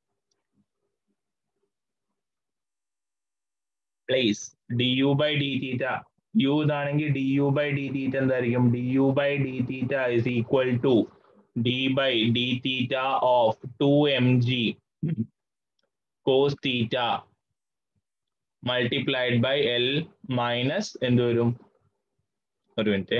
place d U by d theta u ഇതാണെങ്കിൽ d U by d theta എന്തായിരിക്കും d U by d theta is equal to d by d theta of two M G cos theta multiplied by L minus എന്ത് വരും ഒരു minute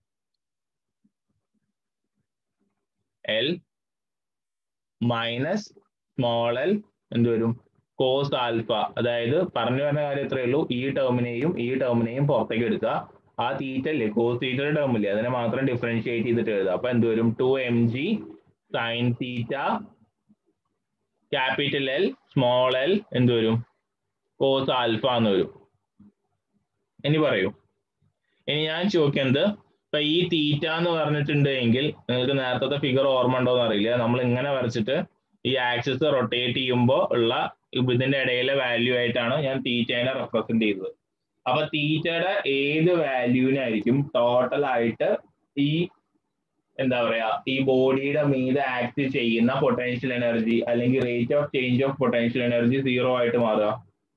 L minus small L എന്ത് വരും cos alpha അതായത് പറഞ്ഞു വരുന്ന കാര്യം ഇത്രയേ ഉള്ളൂ ഈ ടേമിനെയും ഈ ടേമിനെയും പുറത്തേക്ക് എടുക്കുക ആ തീറ്റ അല്ലേ കോസ് തീറ്റയുടെ ടേം ഇല്ലേ അതിനെ മാത്രം ഡിഫറൻഷിയേറ്റ് ചെയ്തിട്ട് എഴുതുക അപ്പൊ എന്ത് വരും two M G sine theta capital L small L എന്ത് വരും കോസ് ആൽഫ എന്ന് വരും ഇനി പറയൂ ഇനി ഞാൻ ചോദിക്കുന്നത് ഇപ്പൊ ഈ തീറ്റ എന്ന് പറഞ്ഞിട്ടുണ്ട് എങ്കിൽ നിങ്ങൾക്ക് നേരത്തെ ഫിഗർ ഓർമ്മ ഉണ്ടോ എന്ന് അറിയില്ല നമ്മൾ ഇങ്ങനെ വരച്ചിട്ട് ഈ ആക്സിസ് റൊട്ടേറ്റ് ചെയ്യുമ്പോൾ ഉള്ള ഇതിന്റെ ഇടയിലെ വാല്യൂ ആയിട്ടാണ് ഞാൻ തീറ്റേനെ റെപ്രസെന്റ് ചെയ്തത് അപ്പൊ തീറ്റയുടെ ഏത് വാല്യൂവിനായിരിക്കും ടോട്ടൽ ആയിട്ട് ഈ എന്താ പറയാ ഈ ബോഡിയുടെ മീതെ ആക്ട് ചെയ്യുന്ന പൊട്ടൻഷ്യൽ എനർജി അല്ലെങ്കിൽ rate of change of potential energy zero ആയിട്ട് മാറുക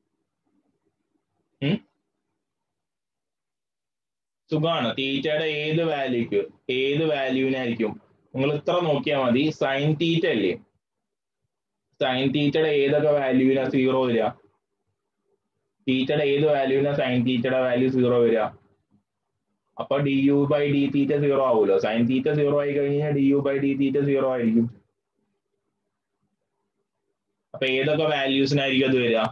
സുഖമാണ് തീറ്റയുടെ ഏത് വാല്യൂക്ക് ഏത് വാല്യൂവിനായിരിക്കും നിങ്ങൾ ഇത്ര നോക്കിയാൽ മതി സൈൻ തീറ്റ അല്ലേ സൈൻ തീറ്റയുടെ ഏതൊക്കെ വാല്യൂവിനാ സീറോ വരിക തീറ്റയുടെ ഏത് വാല്യൂവിനാ സൈൻ തീറ്റയുടെ വാല്യൂ സീറോ വരിക അപ്പൊ d U by d theta zero ആവുമല്ലോ സൈൻ തീറ്റ സീറോ ആയി കഴിഞ്ഞാൽ d U by d theta zero ആയിരിക്കും അപ്പൊ ഏതൊക്കെ വാല്യൂസിനായിരിക്കും അത് വരിക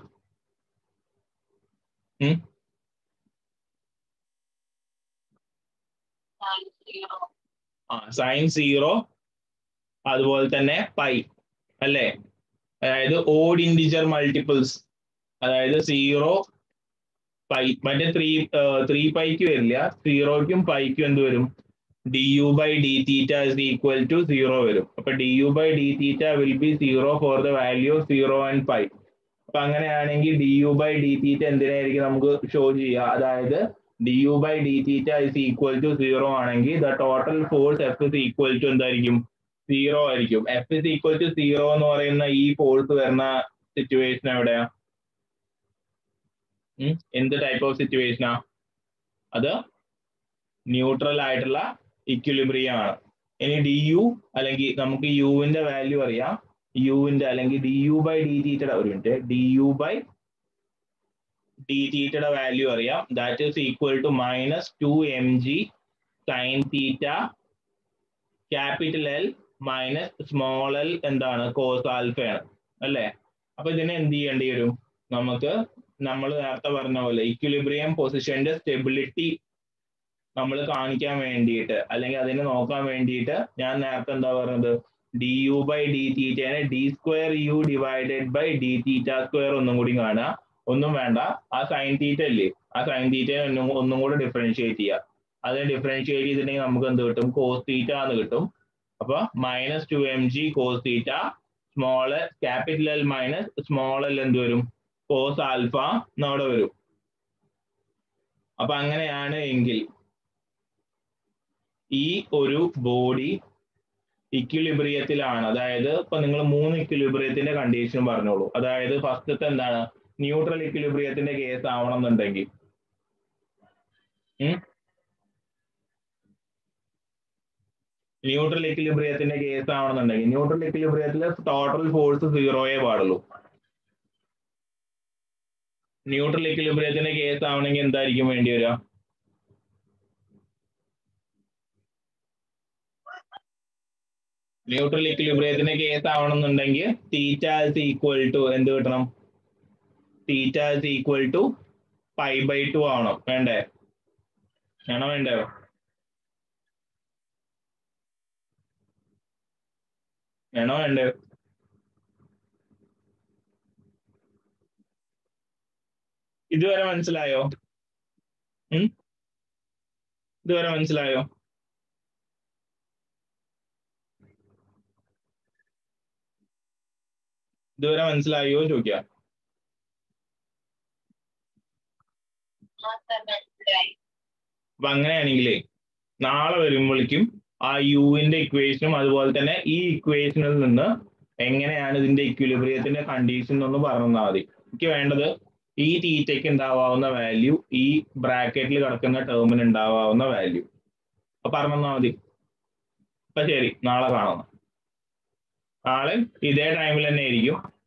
ആ സൈൻ സീറോ അതുപോലെ തന്നെ പൈ അല്ലേ അതായത് ഓഡ് ഇൻഡിജർ മൾട്ടിപ്പിൾസ് അതായത് സീറോ പൈ മറ്റേ ത്രീ ത്രീ പൈക്ക് വരില്ല സീറോയ്ക്കും പൈക്കും എന്ത് വരും d U by d theta is equal to zero വരും അപ്പൊ d U by d theta will be zero for the value of zero and five അപ്പൊ അങ്ങനെയാണെങ്കിൽ d U by d theta എന്തിനായിരിക്കും നമുക്ക് ഷോ ചെയ്യുക അതായത് d U by d theta is equal to zero ആണെങ്കിൽ the total force F is equal to എന്തായിരിക്കും zero ആയിരിക്കും F is equal to zero എന്ന് പറയുന്ന ഈ ഫോഴ്സ് വരുന്ന സിറ്റുവേഷൻ എവിടെയാ ഉം? എന്ത് ടൈപ്പ് ഓഫ് സിറ്റുവേഷനാ അത് ന്യൂട്രൽ ആയിട്ടുള്ള ഇക്വിലിബ്രിയം ആണ് ഇനി ഡി യു അല്ലെങ്കിൽ നമുക്ക് യുവിന്റെ വാല്യൂ അറിയാം യുവിന്റെ അല്ലെങ്കിൽ ഡി യു ബൈ ഡി തീറ്റയുടെ ഒരു minute D U by D തീറ്റയുടെ വാല്യൂ അറിയാം that is equal to minus two M G sine theta capital L minus small L എന്താണ് കോസ് ആൽഫയാണ് അല്ലേ അപ്പൊ ഇതിനെ എന്ത് ചെയ്യേണ്ടി വരും നമുക്ക് നമ്മൾ നേരത്തെ പറഞ്ഞ പോലെ ഇക്വിലിബ്രിയം പൊസിഷന്റെ സ്റ്റെബിലിറ്റി നമ്മൾ കാണിക്കാൻ വേണ്ടിയിട്ട് അല്ലെങ്കിൽ അതിനെ നോക്കാൻ വേണ്ടിയിട്ട് ഞാൻ നേരത്തെ എന്താ പറഞ്ഞത് ഡി യു ബൈ ഡി തീറ്റനെ d square U divided by d theta square ഒന്നും കൂടി കാണുക ഒന്നും വേണ്ട ആ സൈൻ തീറ്റ ഇല്ലേ ആ സൈൻ തീറ്റ ഒന്നും ഒന്നും കൂടെ ഡിഫറൻഷിയേറ്റ് ചെയ്യുക അതിനെ ഡിഫറൻഷിയേറ്റ് ചെയ്തിട്ടുണ്ടെങ്കിൽ നമുക്ക് എന്ത് കിട്ടും കോസ് തീറ്റ എന്ന് കിട്ടും അപ്പൊ minus two M G cos theta small capital L minus small L എന്ത് വരും കോസ് ആൽഫ എന്നവിടെ വരും അപ്പൊ അങ്ങനെയാണ് എങ്കിൽ ഈ ഒരു ബോഡി ഇക്വിലിബ്രിയത്തിലാണ് അതായത് ഇപ്പൊ നിങ്ങൾ മൂന്ന് ഇക്വിലിബ്രിയത്തിന്റെ കണ്ടീഷൻ പറഞ്ഞോളൂ അതായത് ഫസ്റ്റത്തെ എന്താണ് ന്യൂട്രൽ ഇക്വിലിബ്രിയത്തിന്റെ കേസ് ആവണം എന്നുണ്ടെങ്കിൽ ന്യൂട്രൽ ഇക്വിലിബ്രിയത്തിന്റെ കേസ് ആവണമെന്നുണ്ടെങ്കിൽ ന്യൂട്രൽ ഇക്വിലിബ്രിയത്തിൽ ടോട്ടൽ ഫോഴ്സ് സീറോയെ പാടുള്ളൂ ന്യൂട്രൽ ഇക്വിലിബ്രിയത്തിന്റെ കേസ് ആവണമെങ്കിൽ എന്തായിരിക്കും വേണ്ടി വരിക ന്യൂട്രൽ ഇക്വിലിബ്രിയത്തിന്റെ കേസ് ആവണമെന്നുണ്ടെങ്കിൽ തീറ്റ ഇസ് ഈക്വൽ ടു എന്ത് കിട്ടണം theta is equal to pi by two ആവണം വേണ്ടേ വേണോ വേണ്ടോ വേണോ വേണ്ടേ ഇതുവരെ മനസ്സിലായോ ഉം ഇതുവരെ മനസ്സിലായോ ഇതുവരെ മനസ്സിലായോ ചോദിക്കാം അപ്പൊ അങ്ങനെയാണെങ്കിലേ നാളെ വരുമ്പോഴേക്കും ആ യുവിന്റെ ഇക്വേഷനും അതുപോലെ തന്നെ ഈ ഇക്വേഷനിൽ നിന്ന് എങ്ങനെയാണ് ഇതിന്റെ ഇക്വിലിബ്രിയത്തിന്റെ കണ്ടീഷൻ എന്ന് പറഞ്ഞു തന്നാൽ മതി എനിക്ക് വേണ്ടത് ഈ തീറ്റയ്ക്ക് ഉണ്ടാവാവുന്ന വാല്യൂ ഈ ബ്രാക്കറ്റിൽ കിടക്കുന്ന ടേമിന് ഉണ്ടാവാവുന്ന വാല്യൂ അപ്പൊ പറഞ്ഞു തന്നാൽ മതി അപ്പൊ ശരി നാളെ കാണാം നാളെ ഇതേ ടൈമിൽ തന്നെ ആയിരിക്കും